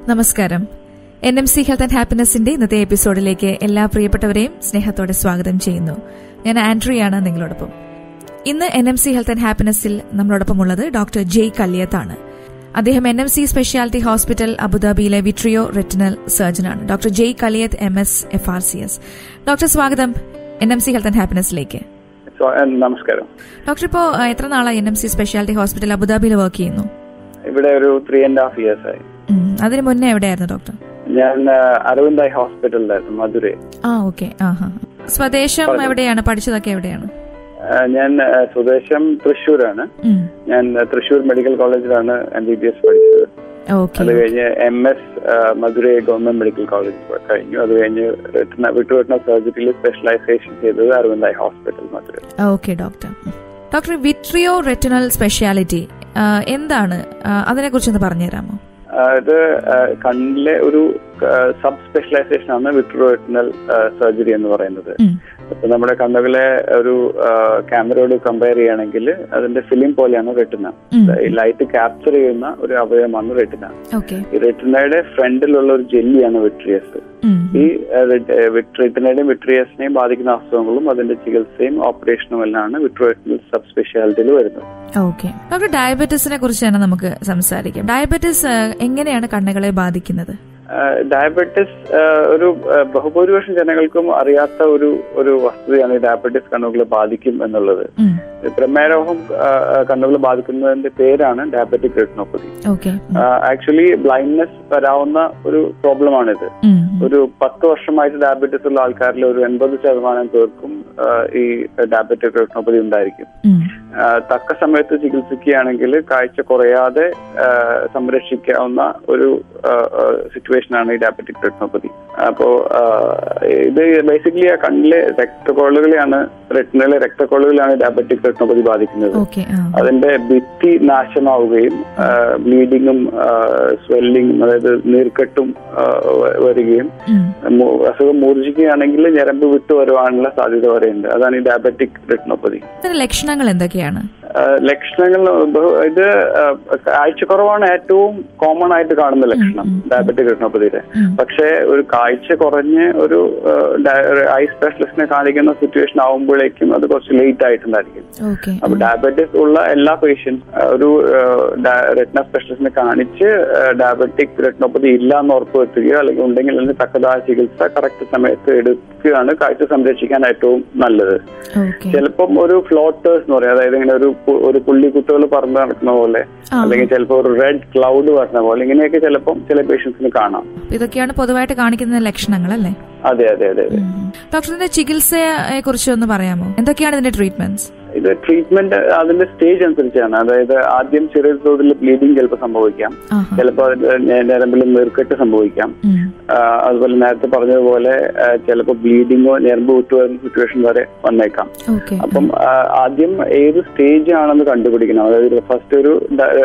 നമസ്കാരം N M C health and ഹാപ്പിനെസിന്റെ ഇന്നത്തെ എപ്പിസോഡിലേക്ക് എല്ലാ പ്രിയപ്പെട്ടവരെയും സ്നേഹത്തോടെ സ്വാഗതം ചെയ്യുന്നു ഞാൻ ആൻഡ്രിയാണ് നിങ്ങളോടൊപ്പം ഇന്ന് N M C health and ഹാപ്പിനെസ്സിൽ നമ്മളോടൊപ്പം ഉള്ളത് ഡോക്ടർ ജെയ് കല്ലിയത്താണ് അദ്ദേഹം N M C speciality hospital അബുദാബിയിലെ വിട്രിയോ റെറ്റിനൽ സർജനാണ് doctor Jay Kaliyath M S F R C S doctor സ്വാഗതം N M C health and ഹാപ്പിനെസ്സിലേക്ക് സ്വ- ഏ, നമസ്കാരം ഡോക്ടർ ഇപ്പോൾ എത്ര നാളായി N M C speciality hospital അബുദാബിയിൽ വർക്ക് ചെയ്യുന്നു ഇവിടെ ഒരു ത്രീ ആൻഡ് ഹാഫ് ഇയേഴ്സ് ആയി ഉം. അതിന് മുന്നേ എവിടെയായിരുന്നു ഡോക്ടർ ഞാൻ ആ, അരവിന്ദായി ഹോസ്പിറ്റലിലായിരുന്നു മധുരൈ ആ ഓക്കെ ആ ഹാ സ്വദേശം എവിടെയാണ് പഠിച്ചതൊക്കെ എവിടെയാണ് ആ, ഞാൻ ആ, സ്വദേശം തൃശ്ശൂരാണ് ഉം. ഞാൻ ആ, തൃശ്ശൂർ മെഡിക്കൽ കോളേജിലാണ് എം ബി ബി എസ് പഠിച്ചത് ഓക്കെ അത് കഴിഞ്ഞ് M S Madurai government medical college കഴിഞ്ഞു അത് കഴിഞ്ഞ് retina- വിട്ടുവെട്ടുന്ന സർജറിയിൽ സ്പെഷ്യലൈസേഷൻ ചെയ്തത് അരവിന്ദായി hospital Madurai okay doctor doctor vitreo retinal speciality എന്താണ് അതിനെ കുറിച്ചൊന്ന് പറഞ്ഞുതരാമോ ആ, ഇത് ആ, കണ്ണിലെ ഒരു സബ് സ്പെഷ്യലൈസേഷൻ ആണ് വിട്രോറിറ്റിനൽ സർജറി എന്ന് പറയുന്നത് ഉം. ഇപ്പൊ നമ്മുടെ കണ്ണുകളെ ഒരു ക്യാമറയോട് കമ്പയർ ചെയ്യുകയാണെങ്കിൽ അതിന്റെ ഫിലിം പോലെയാണ് റെറ്റിന ഉം. ഈ ലൈറ്റ് ക്യാപ്ചർ ചെയ്യുന്ന ഒരു അവയവമാണ് റെറ്റിന ഓക്കെ ഈ റെറ്റിനയുടെ ഫ്രണ്ടിലുള്ള ഒരു ജെല്ലിയാണ് വിട്രിയസ് ഉം. ഈ റെറ്റിനയുടെയും വിട്രിയസിനെയും ബാധിക്കുന്ന അസുഖങ്ങളും അതിന്റെ ചികിത്സയും ഓപ്പറേഷനും എല്ലാമാണ് വിട്രോറിറ്റിനൽ സബ് സ്പെഷ്യാലിറ്റിയിൽ വരുന്നത് ഓക്കെ ഡോക്ടർ ഡയബറ്റീസിനെ കുറിച്ച് തന്നെ നമുക്ക് സംസാരിക്കാം ഡയബറ്റീസ് ആ, എങ്ങനെയാണ് കണ്ണുകളെ ബാധിക്കുന്നത് ഡയബറ്റിസ് ഒരു ആ, ബഹുഭൂരിപക്ഷം ജനങ്ങൾക്കും അറിയാത്ത ഒരു ഒരു വസ്തുതയാണ് ഈ ഡയബറ്റിസ് കണ്ണുകളെ ബാധിക്കും എന്നുള്ളത് ഉം. പ്രമേഹരോഗം കണ്ണുകളെ ബാധിക്കുന്നതിന്റെ പേരാണ് diabetic retinopathy okay actually blindness വരാവുന്ന ഒരു പ്രോബ്ലമാണിത് ഉം. ഒരു പത്ത് വർഷമായിട്ട് ഡയബറ്റിസ് ഉള്ള ആൾക്കാരിൽ ഒരു എൺപത് ശതമാനം പേർക്കും ആ, ഈ ഡയബറ്റിക് റെറ്റിനോപ്പതി ഉണ്ടായിരിക്കും ഉം. ആ, തക്ക സമയത്ത് ചികിത്സിക്കുകയാണെങ്കിൽ കാഴ്ച കുറയാതെ ആ, സംരക്ഷിക്കാവുന്ന ഒരു സിറ്റുവേഷൻ ആണ് ഈ ഡയബറ്റിക് റെറ്റിനോപ്പതി അപ്പോ ആ, ഇത് ബേസിക്കലി ആ കണ്ണിലെ രക്തക്കൊള്ളുകളെയാണ് റെറ്റിനയിലെ രക്തക്കൊള്ളുകളാണ് ഡയബറ്റിക് റെറ്റിനോപ്പതി ബാധിക്കുന്നത് ഓക്കെ ആ. അതിന്റെ ഭിത്തി നാശമാവുകയും ബ്ലീഡിങ്ങും സ്വെല്ലിങ്ങും അതായത് നീർക്കെട്ടും ആ, വ- വരികയും ഉം. മു- അസുഖം മൂർജിക്കുകയാണെങ്കിൽ ഞരമ്പ് വിട്ടു വരുവാനുള്ള സാധ്യത വരെയുണ്ട് അതാണ് ഈ ഡയബറ്റിക് റെറ്റിനോപ്പതി ഇതിന്റെ ലക്ഷണങ്ങൾ എന്തൊക്കെയാണ് ആഹ് ലക്ഷണങ്ങൾ ബഹു- ഇത് ആഹ് കാഴ്ചക്കുറവാണ് ഏറ്റവും കോമൺ ആയിട്ട് കാണുന്ന ലക്ഷണം ഡയബറ്റിക് റെറ്റിനോപ്പതിയുടെ ഉം. പക്ഷേ ഒരു കാഴ്ച കുറഞ്ഞ് ഒരു ഐ സ്പെഷ്യലിസ്റ്റിനെ കാണിക്കുന്ന സിറ്റുവേഷൻ ആവുമ്പോഴേക്കും അത് കുറച്ച് ലേറ്റ് ആയിട്ടുണ്ടായിരിക്കും ഓക്കെ അപ്പൊ ഡയബറ്റിസ് ഉള്ള എല്ലാ പേഷ്യൻസ് ഒരു റെറ്റിന സ്പെഷ്യലിസ്റ്റിനെ കാണിച്ച് ഡയബറ്റിക് റെറ്റിനോപ്പതി ഇല്ല എന്ന് ഉറപ്പുവരുത്തുകയോ അല്ലെങ്കിൽ ഉണ്ടെങ്കിൽ അതിന് തക്കതായ ചികിത്സ കറക്റ്റ് സമയത്ത് എടുക്കുകയാണ് കാഴ്ച സംരക്ഷിക്കാൻ ഏറ്റവും നല്ലത് ഓക്കെ ചിലപ്പം ഒരു ഫ്ലോട്ടേഴ്സ് എന്ന് പറയും അതായത് ഇങ്ങനെ ഒരു പു- ഒരു പുള്ളിക്കുത്തുകൾ പറന്ന് നടക്കുന്ന പോലെ ആ. അല്ലെങ്കിൽ ചിലപ്പോൾ ഒരു റെഡ് ക്ലൗഡ് വരുന്ന പോലെ ഇങ്ങനെയൊക്കെ ചിലപ്പം ചില പേഷ്യൻസിന് കാണാം ഇതൊക്കെയാണ് പൊതുവായിട്ട് കാണിക്കുന്ന ലക്ഷണങ്ങൾ അല്ലേ അതെ അതെ അതെ അതെ ഡോക്ടറിന്റെ ചികിത്സയെ കുറിച്ച് ഒന്ന് പറയാമോ എന്തൊക്കെയാണ് ഇതിന്റെ ട്രീറ്റ്മെന്റ്സ് ഇത് ട്രീറ്റ്മെന്റ് അതിന്റെ സ്റ്റേജ് അനുസരിച്ചാണ് അതായത് ആദ്യം ചെറിയ തോതിൽ ബ്ലീഡിങ് ചിലപ്പോൾ സംഭവിക്കാം ആഹാ. ചിലപ്പോൾ ഞരമ്പിൽ നീർക്കെട്ട് സംഭവിക്കാം ഉം. ആ, അതുപോലെ നേരത്തെ പറഞ്ഞതുപോലെ ആ, ചിലപ്പോൾ ബ്ലീഡിങ്ങോ ഞരമ്പ് വിട്ടു വരുന്ന സിറ്റുവേഷൻ വരെ വന്നേക്കാം ഓക്കെ അപ്പം ആ, ആദ്യം ഏത് സ്റ്റേജ് ആണെന്ന് കണ്ടുപിടിക്കണം അതായത് ഫസ്റ്റ് ഒരു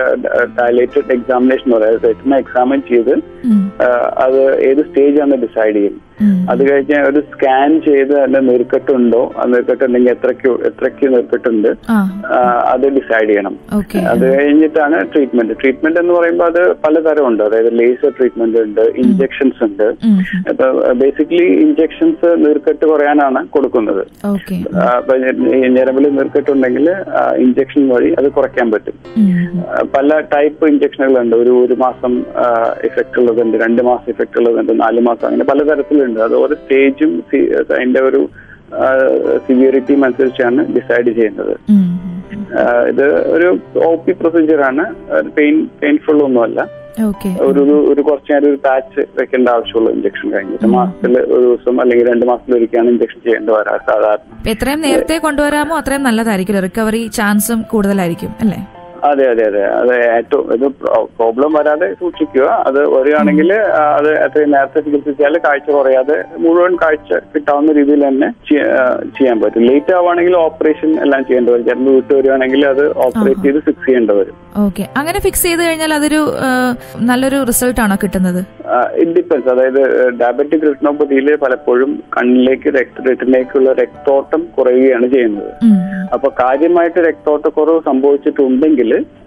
ഡയലേറ്റഡ് എക്സാമിനേഷൻ പറയുന്നത് റെറ്റിന എക്സാമിൻ ചെയ്ത് ഉം. ആ, അത് ഏത് സ്റ്റേജ് ആണെന്ന് ഡിസൈഡ് ചെയ്യും ഉം. അത് കഴിഞ്ഞ് ഒരു സ്കാൻ ചെയ്ത് അതിന്റെ നീർക്കെട്ടുണ്ടോ ആ നീർക്കെട്ട് ഉണ്ടെങ്കിൽ എത്രയ്ക്ക് എത്രയ്ക്ക് നീർക്കെട്ടുണ്ട് ആ ആ, അത് ഡിസൈഡ് ചെയ്യണം ഓക്കെ അത് കഴിഞ്ഞിട്ടാണ് ട്രീറ്റ്മെന്റ് ട്രീറ്റ്മെന്റ് എന്ന് പറയുമ്പോൾ അത് പലതരം ഉണ്ട് അതായത് ലേസർ ട്രീറ്റ്മെന്റ് ഉണ്ട് ഇഞ്ചെക്ഷൻസ് ഉണ്ട് ഉം. അപ്പൊ ബേസിക്കലി ഇഞ്ചെക്ഷൻസ് നീർക്കെട്ട് കുറയാനാണ് കൊടുക്കുന്നത് ഓക്കെ ആ, അപ്പൊ ഈ ഞരമ്പിൽ നീർക്കെട്ടുണ്ടെങ്കിൽ ഇഞ്ചെക്ഷൻ വഴി അത് കുറയ്ക്കാൻ പറ്റും ഉം. ആ, പല ടൈപ്പ് ഇഞ്ചക്ഷനുകളുണ്ട് ഒരു ഒരു മാസം ഇഫക്റ്റ് ഉള്ളതുണ്ട് രണ്ട് മാസം ഇഫക്റ്റ് ഉള്ളതുണ്ട് നാല് മാസം അങ്ങനെ പലതരത്തിലുണ്ട് അത് ഓരോ സ്റ്റേജും അതിന്റെ ഒരു സിവിയറിറ്റിയും അനുസരിച്ചാണ് ഡിസൈഡ് ചെയ്യുന്നത് ഉം. ആ, ഇത് ഒരു ഒ പി പ്രൊസീജിയർ ആണ് പെയിൻ പെയിൻഫുൾ ഒന്നുമല്ല ഓക്കെ ഒരു ഒരു- ഒരു കുറച്ച് നേരം ഒരു പാച്ച് വെക്കേണ്ട ആവശ്യമുള്ള ഇഞ്ചക്ഷൻ കഴിഞ്ഞിട്ട് മാസത്തിൽ ഒരു ദിവസം അല്ലെങ്കിൽ രണ്ട് മാസത്തിൽ ഒരിക്കലാണ് ഇഞ്ചക്ഷൻ ചെയ്യേണ്ടി വരാ സാധാരണ അപ്പൊ എത്രയും നേരത്തെ കൊണ്ടുവരാമോ അത്രയും നല്ലതായിരിക്കും റിക്കവറി ചാൻസും കൂടുതലായിരിക്കും അല്ലേ അതെ അതെ അതെ അത് ഏറ്റവും ഇത് പ്രോബ്ലം വരാതെ സൂക്ഷിക്കുക അത് വരികയാണെങ്കിൽ അത് എത്രയും നേരത്തെ ചികിത്സിച്ചാൽ കാഴ്ച കുറയാതെ മുഴുവൻ കാഴ്ച കിട്ടാവുന്ന രീതിയിൽ തന്നെ ചെയ്യ- ആ, ചെയ്യാൻ പറ്റും ലേറ്റ് ആവുകയാണെങ്കിൽ ഓപ്പറേഷൻ എല്ലാം ചെയ്യേണ്ടി വരും ചിലപ്പോൾ വിട്ടു വരികയാണെങ്കിൽ അത് ഓപ്പറേറ്റ് ചെയ്ത് ഫിക്സ് ചെയ്യേണ്ടി വരും ഓക്കെ അങ്ങനെ ഫിക്സ് ചെയ്ത് കഴിഞ്ഞാൽ അതൊരു ആ, നല്ലൊരു റിസൾട്ട് ആണോ കിട്ടുന്നത് ഇറ്റ് ഡിപ്പെൻസ് അതായത് ഡയബറ്റിക് റെറ്റിനോപ്പതിയിൽ പലപ്പോഴും കണ്ണിലേക്ക് രക്ത റെറ്റിനേക്കുള്ള രക്തോട്ടം കുറയുകയാണ് ചെയ്യുന്നത് ഉം. അപ്പൊ കാര്യമായിട്ട് രക്തോട്ടക്കുറവ് സംഭവിച്ചിട്ടുണ്ടെങ്കിൽ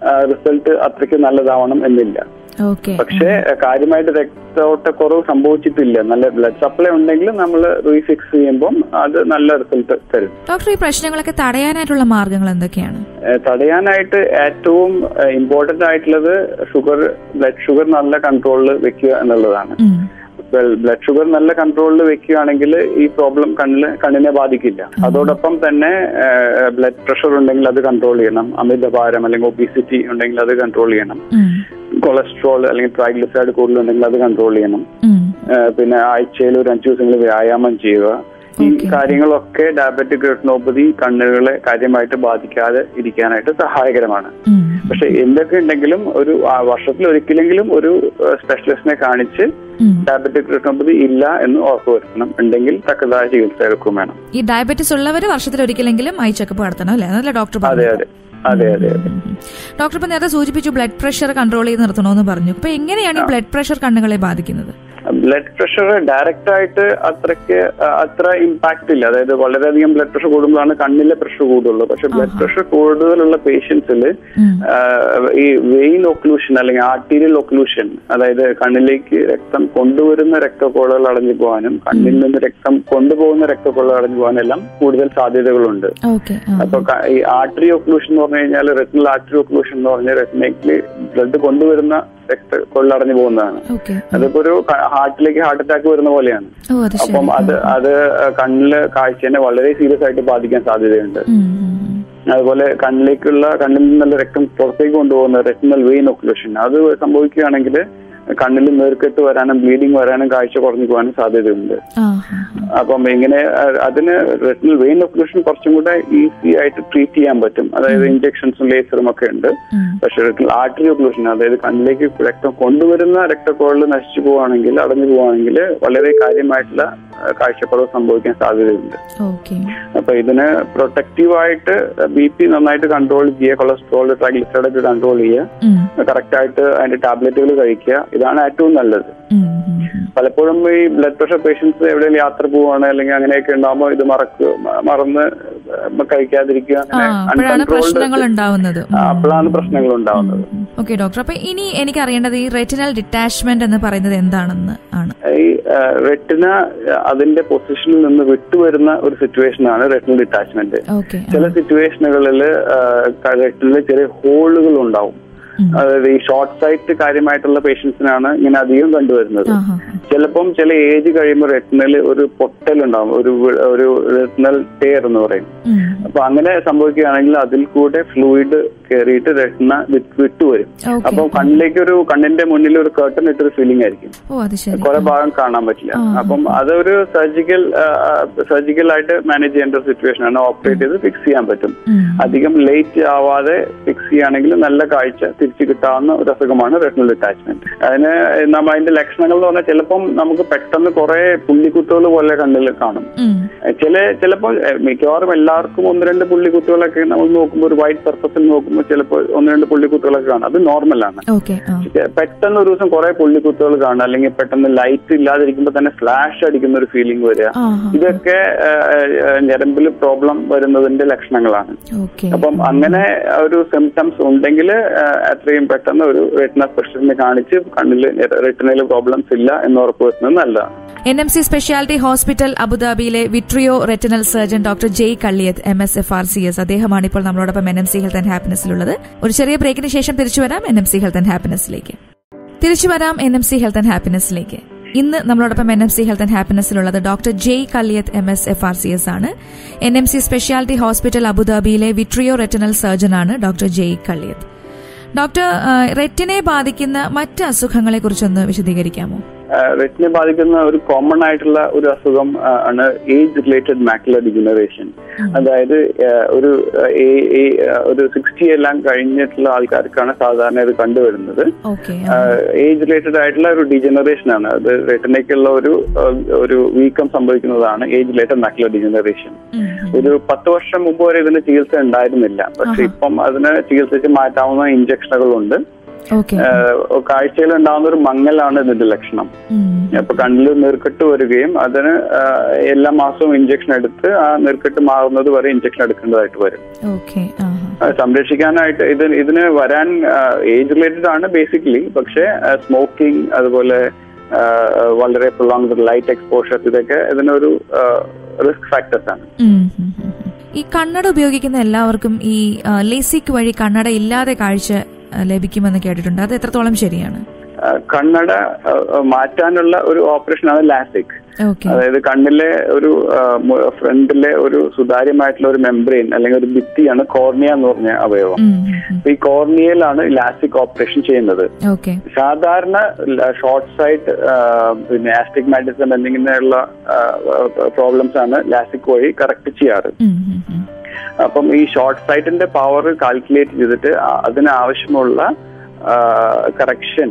റിസൾട്ട് അത്രയ്ക്ക് നല്ലതാവണം എന്നില്ല ഓക്കെ പക്ഷേ കാര്യമായിട്ട് രക്തോട്ടക്കുറവ് സംഭവിച്ചിട്ടില്ല നല്ല ബ്ലഡ് സപ്ലൈ ഉണ്ടെങ്കിൽ നമ്മൾ റീഫിക്സ് ചെയ്യുമ്പോൾ അത് നല്ല റിസൾട്ട് തരും ഡോക്ടർ ഈ പ്രശ്നങ്ങളൊക്കെ തടയാനായിട്ടുള്ള മാർഗങ്ങൾ എന്തൊക്കെയാണ് ഏഹ് തടയാനായിട്ട് ഏറ്റവും ഇമ്പോർട്ടന്റ് ആയിട്ടുള്ളത് ഷുഗർ ബ്ലഡ് ഷുഗർ നല്ല കൺട്രോളിൽ വെക്കുക എന്നുള്ളതാണ് ഉം. ബ്ലഡ് ഷുഗർ നല്ല കൺട്രോളിൽ വെക്കുകയാണെങ്കിൽ ഈ പ്രോബ്ലം കണ്ണില് കണ്ണിനെ ബാധിക്കില്ല അതോടൊപ്പം തന്നെ ബ്ലഡ് പ്രഷർ ഉണ്ടെങ്കിൽ അത് കൺട്രോൾ ചെയ്യണം അമിതഭാരം അല്ലെങ്കിൽ ഒബിസിറ്റി ഉണ്ടെങ്കിൽ അത് കൺട്രോൾ ചെയ്യണം ഉം. കൊളസ്ട്രോൾ അല്ലെങ്കിൽ ട്രൈഗ്ലിസൈഡ് കൂടുതലുണ്ടെങ്കിൽ അത് കൺട്രോൾ ചെയ്യണം ഉം. ഏഹ് പിന്നെ ആഴ്ചയിൽ ഒരു അഞ്ചു ദിവസങ്ങളിൽ വ്യായാമം ചെയ്യുക ഈ Okay. കാര്യങ്ങളൊക്കെ ഡയബറ്റിക് റെട്ടിനോപ്പതി കണ്ണുകളെ കാര്യമായിട്ട് ബാധിക്കാതെ ഇരിക്കാനായിട്ട് സഹായകരമാണ് ഉം. പക്ഷെ എന്തൊക്കെ ഉണ്ടെങ്കിലും ഒരു ആ, വർഷത്തിൽ ഒരിക്കലെങ്കിലും ഒരു സ്പെഷ്യലിസ്റ്റിനെ കാണിച്ച് ഉം. ഡയബറ്റിക് റെട്ടിനോപ്പതി ഇല്ല എന്ന് ഉറപ്പുവരുത്തണം ഉണ്ടെങ്കിൽ തക്കതായ ചികിത്സ എടുക്കും വേണം ഈ ഡയബറ്റീസ് ഉള്ളവർ വർഷത്തിൽ ഒരിക്കലെങ്കിലും ഐ ചെക്കപ്പ് നടത്തണം അല്ലേ അതല്ലേ ഡോക്ടർ അതെ പറഞ്ഞു അതെ അതെ അതെ അതെ ഡോക്ടർ ഇപ്പൊ നേരത്തെ സൂചിപ്പിച്ചു ബ്ലഡ് പ്രഷർ കൺട്രോൾ ചെയ്ത് നിർത്തണമെന്ന് പറഞ്ഞു അപ്പൊ എങ്ങനെയാണ് ഈ ബ്ലഡ് പ്രഷർ കണ്ണുകളെ ബാധിക്കുന്നത് ബ്ലഡ് പ്രഷർ ഡയറക്റ്റ് ആയിട്ട് അത്രയ്ക്ക് ആ, അത്ര ഇമ്പാക്ട് ഇല്ല അതായത് വളരെയധികം ബ്ലഡ് പ്രഷർ കൂടുമ്പോഴാണ് കണ്ണിലെ പ്രഷർ കൂടുള്ളൂ പക്ഷെ ബ്ലഡ് പ്രഷർ കൂടുതലുള്ള പേഷ്യൻസിൽ ഉം. ഈ വെയിൻ ഒക്ലൂഷൻ അല്ലെങ്കിൽ ആർട്ടീരിയൽ ഒക്ലൂഷൻ അതായത് കണ്ണിലേക്ക് രക്തം കൊണ്ടുവരുന്ന രക്തക്കോളുകൾ അടഞ്ഞു പോകാനും കണ്ണിൽ നിന്ന് രക്തം കൊണ്ടുപോകുന്ന രക്തക്കോളുകൾ അടഞ്ഞു പോകാനും എല്ലാം കൂടുതൽ സാധ്യതകളുണ്ട് ഓക്കെ അപ്പൊ ക- ഈ ആർട്ടറി ഒക്ലൂഷൻ എന്ന് പറഞ്ഞു കഴിഞ്ഞാൽ റെറ്റിനൽ ആർട്ടറി ഒക്ലൂഷൻ എന്ന് പറഞ്ഞാൽ റെറ്റിനേക്കില് ബ്ലഡ് കൊണ്ടുവരുന്ന രക്തക്കൊള്ള അടഞ്ഞു പോകുന്നതാണ് ഓക്കെ അതിപ്പോ ഒരു ഹാർട്ടിലേക്ക് ഹാർട്ട് അറ്റാക്ക് വരുന്ന പോലെയാണ് ഓ അത് ശരി അപ്പം അത് അത് കണ്ണില് കാഴ്ചനെ വളരെ സീരിയസ് ആയിട്ട് ബാധിക്കാൻ സാധ്യതയുണ്ട് ഉം, ഉം, ഉം. അതുപോലെ കണ്ണിലേക്കുള്ള കണ്ണിൽ നിന്നുള്ള രക്തം പുറത്തേക്ക് കൊണ്ടുപോകുന്ന റെറ്റിനൽ വെയിൻ ഒക്ലൂഷൻ അത് സംഭവിക്കുകയാണെങ്കിൽ കണ്ണിൽ നീർക്കെട്ട് വരാനും ബ്ലീഡിങ് വരാനും കാഴ്ച കുറഞ്ഞു പോകാനും സാധ്യതയുണ്ട് ആ, ആ, ആ. അപ്പം ഇങ്ങനെ അഹ് അതിന് റെറ്റിനൽ വെയിൻ ഒക്ലൂഷൻ കുറച്ചും കൂടെ ഈസി ആയിട്ട് ട്രീറ്റ് ചെയ്യാൻ പറ്റും അതായത് ഇഞ്ചക്ഷൻസും ലേസറും ഒക്കെ ഉണ്ട് ഉം. പക്ഷെ റെറ്റിനൽ ആർട്ടറി ഒക്ലൂഷൻ അതായത് കണ്ണിലേക്ക് രക്തം കൊണ്ടുവരുന്ന രക്തക്കുഴൽ നശിച്ചു പോവുകയാണെങ്കിൽ അടഞ്ഞു പോവുകയാണെങ്കിൽ വളരെ കാര്യമായിട്ടുള്ള അഹ് കാഴ്ചക്കുറവ് സംഭവിക്കാൻ സാധ്യതയുണ്ട് ഓക്കെ അപ്പൊ ഇതിന് പ്രൊട്ടക്റ്റീവ് ആയിട്ട് ബി പി നന്നായിട്ട് കൺട്രോൾ ചെയ്യുക കൊളസ്ട്രോൾ ട്രൈഗ്ലിസൈഡ് ഒക്കെ കൺട്രോൾ ചെയ്യുക ഉം, കറക്റ്റ് ആയിട്ട് അതിന്റെ ടാബ്ലറ്റുകൾ കഴിക്കുക ഇതാണ് ഏറ്റവും നല്ലത് ഉം, ഉം, ഉം. പലപ്പോഴും ഈ ബ്ലഡ് പ്രഷർ പേഷ്യൻസ് എവിടെയെങ്കിലും യാത്ര പോവാണ് അല്ലെങ്കിൽ അങ്ങനെയൊക്കെ ഉണ്ടാകുമ്പോൾ ഇത് മറക്ക് മ- മറന്ന് കഴിക്കാതിരിക്കുക ആ അങ്ങനെ അപ്പോഴാണ് പ്രശ്നങ്ങൾ uncontrolled ഉണ്ടാവുന്നത് ആ, അപ്പോഴാണ് പ്രശ്നങ്ങൾ ഉണ്ടാവുന്നത് ഓക്കെ ഡോക്ടർ അപ്പൊ ഇനി എനിക്ക് അറിയേണ്ടത് ഈ റെറ്റിനൽ ഡിറ്റാച്ച്മെന്റ് എന്ന് പറയുന്നത് എന്താണെന്ന് ആണ് ഈ റെറ്റിന അതിന്റെ പൊസിഷനിൽ നിന്ന് വിട്ടുവരുന്ന ഒരു സിറ്റുവേഷൻ ആണ് റെറ്റിനൽ ഡിറ്റാച്ച്മെന്റ് ഓക്കെ ചില സിറ്റുവേഷനുകളിൽ റെറ്റിനിൽ ചെറിയ ഹോളുകൾ ഉണ്ടാവും അതായത് ഈ ഷോർട്ട് സൈറ്റ് കാര്യമായിട്ടുള്ള പേഷ്യൻസിനാണ് ഇങ്ങനെ അധികം കണ്ടുവരുന്നത് ചിലപ്പം ചില ഏജ് കഴിയുമ്പോൾ റെറ്റിനൽ ഒരു പൊട്ടൽ ഉണ്ടാവും ഒരു വി- ഒരു റെറ്റിനൽ ടേർ എന്ന് പറയും അപ്പൊ അങ്ങനെ സംഭവിക്കുകയാണെങ്കിൽ അതിൽ കൂടെ ഫ്ലൂയിഡ് കയറിയിട്ട് റെറ്റിന വിട്ടുവരും ഓക്കെ അപ്പൊ കണ്ണിലേക്ക് ഒരു കണ്ണിന്റെ മുന്നിൽ ഒരു കേർട്ടൺ ഇട്ടൊരു ഫീലിംഗ് ആയിരിക്കും ഓ അത് ശരി കുറെ ഭാഗം കാണാൻ പറ്റില്ല ആ. അപ്പം അതൊരു സർജിക്കൽ സർജിക്കൽ ആയിട്ട് മാനേജ് ചെയ്യേണ്ട ഒരു സിറ്റുവേഷൻ ആണ് ഓപ്പറേറ്റ് ചെയ്ത് ഫിക്സ് ചെയ്യാൻ പറ്റും ഉം. അധികം ലേറ്റ് ആവാതെ ഫിക്സ് ചെയ്യുകയാണെങ്കിൽ നല്ല കാഴ്ച തിരിച്ചു കിട്ടാവുന്ന ഒരു അസുഖമാണ് റെറ്റിനൽ ഡിറ്റാച്ച്മെന്റ് അതിന് നമ്മൾ അതിന്റെ ലക്ഷണങ്ങൾ എന്ന് പറഞ്ഞാൽ ചിലപ്പം നമുക്ക് പെട്ടെന്ന് കുറെ പുള്ളിക്കുത്തുകൾ പോലെ കണ്ണിൽ കാണും ഉം. ചില ചിലപ്പോൾ എഹ്, മിക്കവാറും എല്ലാവർക്കും ഒന്ന് രണ്ട് പുള്ളിക്കുത്തുകളൊക്കെ നമ്മൾ നോക്കുമ്പോൾ ഒരു വൈറ്റ് സർഫസിൽ നോക്കുമ്പോൾ ചിലപ്പോൾ ഒന്ന് രണ്ട് പുള്ളിക്കുത്തുകളൊക്കെ കാണും അത് നോർമലാണ് ഓക്കെ ആ പെട്ടെന്ന് ഒരു ദിവസം കുറെ പുള്ളിക്കുത്തുകൾ കാണുക അല്ലെങ്കിൽ പെട്ടെന്ന് ലൈറ്റ് ഇല്ലാതിരിക്കുമ്പോൾ തന്നെ ഫ്ലാഷ് അടിക്കുന്ന ഒരു ഫീലിംഗ് വരിക ആ ഇതൊക്കെ ഞരമ്പിൽ പ്രോബ്ലം വരുന്നതിന്റെ ലക്ഷണങ്ങളാണ് ഓക്കെ അപ്പം അങ്ങനെ ഒരു സിംറ്റംസ് ഉണ്ടെങ്കിൽ എത്രയും പെട്ടെന്ന് ഒരു റെറ്റിന സ്പെഷ്യലിനെ കാണിച്ച് കണ്ണിൽ റെറ്റിനയിൽ പ്രോബ്ലംസ് ഇല്ല എന്ന് ഉറപ്പുവരുത്തുന്നത് നല്ലതാണ് N M C speciality hospital അബുദാബിയിലെ vitreo retinal surgeon doctor Jay Kalliyath M S F R C S അദ്ദേഹമാണ് ഇപ്പോൾ നമ്മളോടൊപ്പം N M C health and ഹാപ്പിനെസ്സിലുള്ളത് ഒരു ചെറിയ ബ്രേക്കിന് ശേഷം തിരിച്ചു വരാം N M C health and ഹാപ്പിനെസ്സിലേക്ക് തിരിച്ചു വരാം N M C health and ഹാപ്പിനെസ്സിലേക്ക് ഇന്ന് നമ്മളോടൊപ്പം N M C health and ഹാപ്പിനെസ്സിലുള്ളത് doctor Jay Kalliyath M S F R C S ആണ് N M C speciality hospital അബുദാബിയിലെ വിട്രിയോ റെറ്റിനൽ സർജനാണ് ഡോക്ടർ ജെയ് കള്ളിയത്ത് ഡോക്ടർ ആ, റെറ്റിനെ ബാധിക്കുന്ന മറ്റ് അസുഖങ്ങളെ കുറിച്ചൊന്ന് വിശദീകരിക്കാമോ റെറ്റിനെ ബാധിക്കുന്ന ഒരു കോമൺ ആയിട്ടുള്ള ഒരു അസുഖം ആ, ആണ് ഏജ് റിലേറ്റഡ് മാക്കുലർ ഡിജനറേഷൻ അതായത് ആ, ഒരു ആ, ഏ- ഏ- ആ, ഒരു സിക്സ്റ്റി എല്ലാം കഴിഞ്ഞിട്ടുള്ള ആൾക്കാർക്കാണ് സാധാരണ ഇത് കണ്ടുവരുന്നത് ഓക്കെ ഏജ് റിലേറ്റഡ് ആയിട്ടുള്ള ഒരു ഡിജനറേഷൻ ആണ് അത് റെറ്റിനയ്ക്കുള്ള ഒരു ആ, ഒരു വീക്കം സംഭവിക്കുന്നതാണ് ഏജ് റിലേറ്റഡ് മാക്കുലർ ഡിജനറേഷൻ ഒരു പത്ത് വർഷം മുമ്പ് വരെ ഇതിന് ചികിത്സ ഉണ്ടായിരുന്നില്ല പക്ഷെ ഇപ്പം അതിന് ചികിത്സിച്ച് മാറ്റാവുന്ന ഇഞ്ചക്ഷനുകളുണ്ട് ഓക്കെ കാഴ്ചയിൽ ഉണ്ടാകുന്ന ഒരു മങ്ങലാണ് ഇതിന്റെ ലക്ഷണം അപ്പൊ കണ്ണിൽ നീർക്കെട്ട് വരികയും അതിന് ആ, എല്ലാ മാസവും ഇഞ്ചക്ഷൻ എടുത്ത് ആ നീർക്കെട്ട് മാറുന്നത് വരെ ഇഞ്ചക്ഷൻ എടുക്കേണ്ടതായിട്ട് വരും ഓക്കെ ആ, സംരക്ഷിക്കാനായിട്ട് ഇത് ഇതിന് വരാൻ ഏജ് റിലേറ്റഡ് ആണ് ബേസിക്കലി പക്ഷേ സ്മോക്കിംഗ് അതുപോലെ ആ, വളരെ പ്രൊലോങ്ഡ് ലൈറ്റ് എക്സ്പോഷർ ഇതൊക്കെ ഇതിനൊരു റിസ്ക് ഫാക്ടേഴ്സ് ആണ് ഉം, ഉം, ഉം, ഉം. ഈ കണ്ണട ഉപയോഗിക്കുന്ന എല്ലാവർക്കും ഈ ആ, ലേസിക് വഴി കണ്ണട ഇല്ലാതെ കാഴ്ച ആ, ലഭിക്കുമെന്ന് കേട്ടിട്ടുണ്ട് അത് എത്രത്തോളം ശരിയാണ് ആ, കണ്ണട ആ, മാറ്റാനുള്ള ഒരു ഓപ്പറേഷനാണ് ലാസിക് ഓക്കെ അതായത് കണ്ണിലെ ഒരു ഫ്രണ്ടിലെ ഒരു സുതാര്യമായിട്ടുള്ള ഒരു മെംബ്രെയിൻ അല്ലെങ്കിൽ ഒരു ഭിത്തിയാണ് കോർണിയ എന്ന് പറഞ്ഞ അവയവം അപ്പൊ ഈ കോർണിയയിലാണ് ലാസിക് ഓപ്പറേഷൻ ചെയ്യുന്നത് ഓക്കെ സാധാരണ ഷോർട്ട് സൈറ്റ് പിന്നെ ആസ്റ്റിഗ്മാറ്റിസം എന്നിങ്ങനെയുള്ള പ്രോബ്ലംസ് ആണ് ലാസിക് വഴി കറക്റ്റ് ചെയ്യാറ് അപ്പം ഈ ഷോർട്ട് സൈറ്റിന്റെ പവർ കാൽക്കുലേറ്റ് ചെയ്തിട്ട് ആ- അതിനാവശ്യമുള്ള കറക്ഷൻ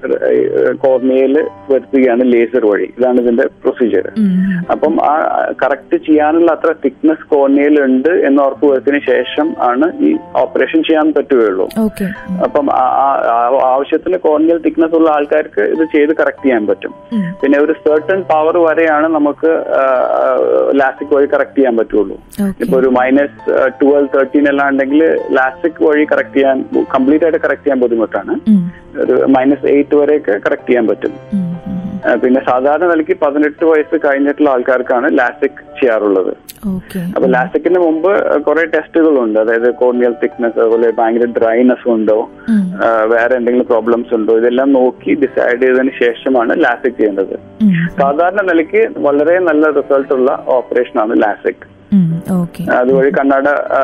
കോർണിയയിൽ വരുത്തുകയാണ് ലേസർ വഴി ഇതാണ് ഇതിന്റെ പ്രൊസീജിയർ അപ്പം ആ കറക്റ്റ് ചെയ്യാനുള്ള അത്ര തിക്നെസ് കോർണിയയിൽ ഉണ്ട് എന്ന് ഉറപ്പ് വരുത്തിയതിനു ശേഷം ആണ് ഈ ഓപ്പറേഷൻ ചെയ്യാൻ പറ്റുകയുള്ളൂ ഓക്കെ അപ്പം ആ- ആ- ആ- ആവശ്യത്തിന് കോർണിയൽ തിക്നെസ് ഉള്ള ആൾക്കാർക്ക് ഇത് ചെയ്ത് കറക്റ്റ് ചെയ്യാൻ പറ്റും പിന്നെ ഒരു സർട്ടൺ പവർ വരെയാണ് നമുക്ക് ലാസ്റ്റിക് വഴി കറക്റ്റ് ചെയ്യാൻ പറ്റുള്ളൂ ഓക്കെ ഇപ്പൊ ഒരു മൈനസ് ട്വൽവ് തേർട്ടീൻ എല്ലാം ഉണ്ടെങ്കിൽ ലാസ്റ്റിക് വഴി കറക്റ്റ് ചെയ്യാൻ കംപ്ലീറ്റ് ആയിട്ട് കറക്റ്റ് ചെയ്യാൻ ബുദ്ധിമുട്ടാണ് ഒരു മൈനസ് എയ്റ്റ് വരെയൊക്കെ കറക്റ്റ് ചെയ്യാൻ പറ്റും ആ, പിന്നെ സാധാരണ നിലയ്ക്ക് പതിനെട്ട് വയസ്സ് കഴിഞ്ഞിട്ടുള്ള ആൾക്കാർക്കാണ് ലാസ്റ്റിക് ചെയ്യാറുള്ളത് ഓക്കെ അപ്പൊ ലാസ്റ്റിക്കിന് മുമ്പ് കുറെ ടെസ്റ്റുകളുണ്ട് അതായത് കോർണിയൽ തിക്നെസ് അതുപോലെ ഭയങ്കര ഡ്രൈനെസ് ഉണ്ടോ ആ, വേറെ എന്തെങ്കിലും പ്രോബ്ലംസ് ഉണ്ടോ ഇതെല്ലാം നോക്കി ഡിസൈഡ് ചെയ്തതിന് ശേഷമാണ് ലാസിക് ചെയ്യേണ്ടത് സാധാരണ നിലയ്ക്ക് വളരെ നല്ല റിസൾട്ട് ഉള്ള ഓപ്പറേഷൻ ആണ് ലാസിക് ഓക്കെ അതുവഴി കണ്ണാട ആ,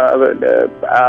ആ,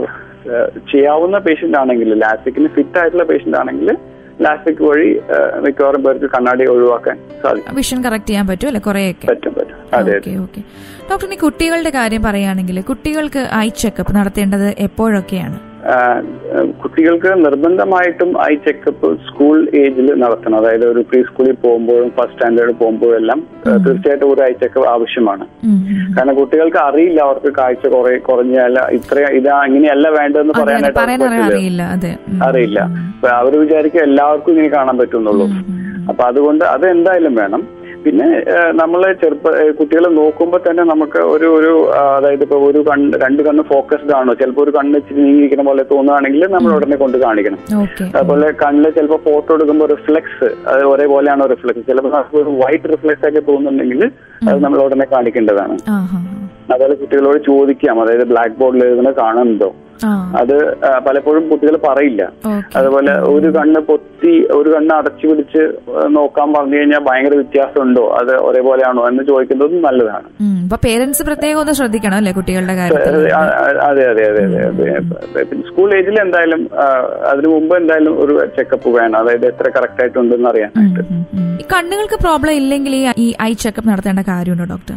ആ, ചെയ്യാവുന്ന പേഷ്യന്റ് ആണെങ്കിൽ ലാസിക്കിന് ഫിറ്റ് ആയിട്ടുള്ള പേഷ്യന്റ് ആണെങ്കിൽ ലാസിക് വഴി ആ, മിക്കവാറും പേർക്ക് കണ്ണാടി ഒഴിവാക്കാൻ സാധിക്കും വിഷൻ കറക്റ്റ് ചെയ്യാൻ പറ്റും അല്ലെ കുറെയൊക്കെ പറ്റും പറ്റും അതെ ഓക്കെ ഓക്കെ ഡോക്ടർ ഇനി കുട്ടികളുടെ കാര്യം പറയുകയാണെങ്കിൽ കുട്ടികൾക്ക് ഐ ചെക്കപ്പ് നടത്തേണ്ടത് എപ്പോഴൊക്കെയാണ് ആ, കുട്ടികൾക്ക് നിർബന്ധമായിട്ടും ഐ ചെക്കപ്പ് സ്കൂൾ ഏജിൽ നടത്തണം അതായത് ഒരു പ്രീ സ്കൂളിൽ പോകുമ്പോഴും ഫസ്റ്റ് സ്റ്റാൻഡേർഡ് പോകുമ്പോഴും എല്ലാം ആ, തീർച്ചയായിട്ടും ഒരു ഐ ചെക്കപ്പ് ആവശ്യമാണ് ഉം, ഉം. കാരണം കുട്ടികൾക്ക് അറിയില്ല അവർക്ക് കാഴ്ച കുറെ കുറഞ്ഞല്ല ഇത്ര ഇതാ ഇങ്ങനെയല്ല വേണ്ടതെന്ന് അതെ അതെ പറയാനായിട്ട് പറയാൻ അവർക്ക് പറ്റില്ല. അറിയില്ല അതെ ഉം. അറിയില്ല അപ്പൊ അവര് വിചാരിക്കും എല്ലാവർക്കും ഇങ്ങനെ കാണാൻ പറ്റുന്നുള്ളൂ ഉം, ഉം. അപ്പൊ അതുകൊണ്ട് അത് എന്തായാലും വേണം പിന്നെ ഏഹ്, നമ്മള് ചെറുപ്പ കുട്ടികളെ നോക്കുമ്പോൾ തന്നെ നമുക്ക് ഒരു ഒരു ആ, അതായത് ഇപ്പൊ ഒരു കണ്ണ് രണ്ട് കണ്ണ് ഫോക്കസ്ഡ് ആണോ ചിലപ്പോൾ ഒരു കണ്ണ് ഇച്ചിരി നീങ്ങിയിരിക്കുന്ന പോലെ തോന്നുകയാണെങ്കിൽ നമ്മൾ ഉടനെ കൊണ്ട് കാണിക്കണം ഓക്കെ അതുപോലെ കണ്ണിൽ ചിലപ്പോൾ ഫോട്ടോ എടുക്കുമ്പോൾ റിഫ്ലെക്സ് അത് ഒരേപോലെയാണോ റിഫ്ലെക്സ് ചിലപ്പോൾ നമുക്ക് ഒരു വൈറ്റ് റിഫ്ലെക്സ് ഒക്കെ തോന്നുന്നുണ്ടെങ്കിൽ അത് നമ്മൾ ഉടനെ കാണിക്കേണ്ടതാണ് ആ ഹാ അതുപോലെ കുട്ടികളോട് ചോദിക്കാം അതായത് ബ്ലാക്ക് ബോർഡിൽ എഴുതുന്നത് കാണുന്നുണ്ടോ ആ അത് ആ, പലപ്പോഴും കുട്ടികൾ പറയില്ല ഓക്കെ അതുപോലെ ഒരു കണ്ണ് പൊത്തി ഒരു കണ്ണ് അടച്ചു പിടിച്ച് നോക്കാൻ പറഞ്ഞു കഴിഞ്ഞാൽ ഭയങ്കര വ്യത്യാസമുണ്ടോ അത് ഒരേപോലെയാണോ എന്ന് ചോദിക്കുന്നതും നല്ലതാണ് ഉം. അപ്പൊ പേരൻസ് പ്രത്യേകം ഒന്ന് ശ്രദ്ധിക്കണം അല്ലെ കുട്ടികളുടെ കാര്യത്തിൽ ആ, അതെ അതെ അതെ അതെ അതെ പിന്നെ സ്കൂൾ ഏജിൽ എന്തായാലും ആ, അതിനു മുമ്പ് എന്തായാലും ഒരു ചെക്കപ്പ് വേണം അതായത് എത്ര കറക്റ്റ് ആയിട്ടുണ്ടെന്ന് അറിയാനായിട്ട് ഉം, ഉം. ഈ കണ്ണുകൾക്ക് പ്രോബ്ലം ഇല്ലെങ്കിൽ ഈ- ഈ ഐ ചെക്കപ്പ് നടത്തേണ്ട കാര്യമുണ്ടോ ഡോക്ടർ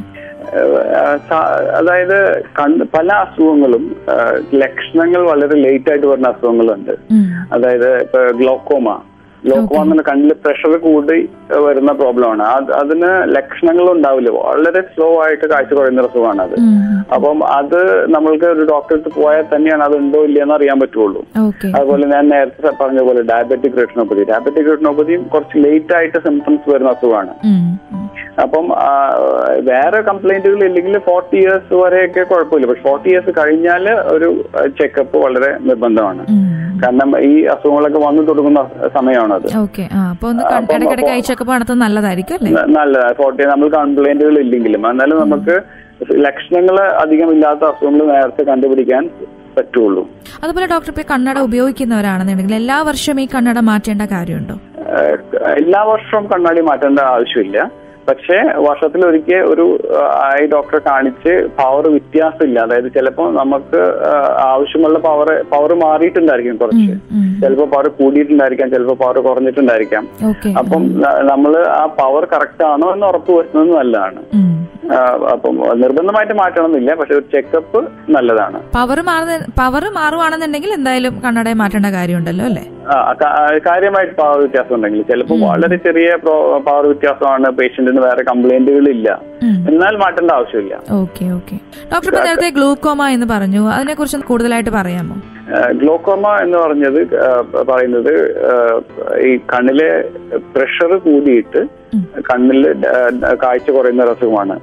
ആ, സ- അതായത് കണ്ണ് പല അസുഖങ്ങളും ആ, ലക്ഷണങ്ങൾ വളരെ ലേറ്റ് ആയിട്ട് വരുന്ന അസുഖങ്ങളുണ്ട് ഉം. അതായത് ഇപ്പൊ ഗ്ലോക്കോമ ഗ്ലോക്കോമ എന്ന് കണ്ണിൽ പ്രഷർ കൂടി ഏഹ്, വരുന്ന പ്രോബ്ലമാണ് അത് അതിന് ലക്ഷണങ്ങൾ ഉണ്ടാവില്ല വളരെ സ്ലോ ആയിട്ട് കാഴ്ച കുറയുന്ന ഒരു അസുഖമാണ് അത് ഉം. അപ്പം അത് നമ്മൾക്ക് ഒരു ഡോക്ടർക്ക് പോയാൽ തന്നെയാണ് അത് ഉണ്ടോ ഇല്ലയെന്ന് അറിയാൻ പറ്റുള്ളൂ ഓക്കെ അതുപോലെ ഞാൻ നേരത്തെ പറഞ്ഞ പോലെ ഡയബറ്റിക് റെറ്റിനോപ്പതി ഡയബറ്റിക് റെറ്റിനോപ്പതിയും കുറച്ച് ലേറ്റ് ആയിട്ട് സിംറ്റംസ് വരുന്ന അസുഖമാണ് ഉം. ഉം. അപ്പം ആ, വേറെ കംപ്ലൈന്റുകൾ ഇല്ലെങ്കിൽ ഫോർട്ടി ഇയേഴ്സ് വരെയൊക്കെ കുഴപ്പമില്ല പക്ഷെ ഫോർട്ടി ഇയേഴ്സ് കഴിഞ്ഞാൽ ഒരു ചെക്കപ്പ് വളരെ നിർബന്ധമാണ് ഉം. കാരണം ഈ അസുഖങ്ങളൊക്കെ വന്നു തുടങ്ങുന്ന സമയമാണത് ഓക്കെ ആ അപ്പൊ ഒന്ന് ക- അപ്പം- ഇടയ്ക്കിടയ്ക്ക് ഐ അപ്പം- ചെക്കപ്പ് നടത്തുന്നത് നല്ലതായിരിക്കും അല്ലേ ന- നല്ലതാണ് ഫോർട്ടി നമ്മൾ കംപ്ലൈന്റുകൾ ഇല്ലെങ്കിലും എന്നാലും നമുക്ക് ലക്ഷണങ്ങൾ അധികം ഇല്ലാത്ത അസുഖങ്ങൾ നേരത്തെ കണ്ടുപിടിക്കാൻ പറ്റുള്ളൂ അതുപോലെ ഡോക്ടർ ഇപ്പൊ ഈ കണ്ണട ഉപയോഗിക്കുന്നവരാണെന്നുണ്ടെങ്കിൽ എല്ലാ വർഷവും ഈ കണ്ണട മാറ്റേണ്ട കാര്യമുണ്ടോ ഏഹ് എല്ലാ വർഷവും കണ്ണാടി മാറ്റേണ്ട ആവശ്യമില്ല പക്ഷേ വർഷത്തിലൊരിക്കൽ ഒരു ഐ ഡോക്ടറെ കാണിച്ച് പവർ വ്യത്യാസമില്ല അതായത് ചിലപ്പോൾ നമുക്ക് ഏഹ് ആവശ്യമുള്ള പവർ പവർ മാറിയിട്ടുണ്ടായിരിക്കും കുറച്ച് ചിലപ്പോൾ പവർ കൂടിയിട്ടുണ്ടായിരിക്കാം ചിലപ്പോൾ പവർ കുറഞ്ഞിട്ടുണ്ടായിരിക്കാം ഓക്കെ അപ്പം നമ്മൾ ആ പവർ കറക്റ്റ് ആണോ എന്ന് ഉറപ്പ് വരുത്തുന്നത് നല്ലതാണ് ആ, അപ്പം നിർബന്ധമായിട്ട് മാറ്റണമെന്നില്ല പക്ഷെ ഒരു ചെക്കപ്പ് നല്ലതാണ് പവർ മാറുന്ന പവർ മാറുവാണെന്നുണ്ടെങ്കിൽ എന്തായാലും കണ്ണട മാറ്റേണ്ട കാര്യമുണ്ടല്ലോ അല്ലേ ആ, ക- ആ, കാര്യമായിട്ട് പവർ വ്യത്യാസം ഉണ്ടെങ്കിൽ ചിലപ്പോൾ വളരെ ചെറിയ പവർ വ്യത്യാസമാണ് പേഷ്യന്റിന് വേറെ കംപ്ലൈന്റുകൾ ഇല്ല ഉം. എന്നാൽ മാറ്റേണ്ട ആവശ്യമില്ല ഓക്കെ ഓക്കെ ഡോക്ടർ ഇപ്പൊ നേരത്തെ ഗ്ലൂക്കോമ എന്ന് പറഞ്ഞു അതിനെ കുറിച്ച് കൂടുതലായിട്ട് പറയാമോ ഗ്ലോക്കോമ എന്ന് പറഞ്ഞത് ആ, പറയുന്നത് ആ, ഈ കണ്ണിലെ പ്രഷർ കൂടിയിട്ട് ഉം. കണ്ണിൽ കാഴ്ച കുറയുന്ന ഒരു അസുഖമാണ്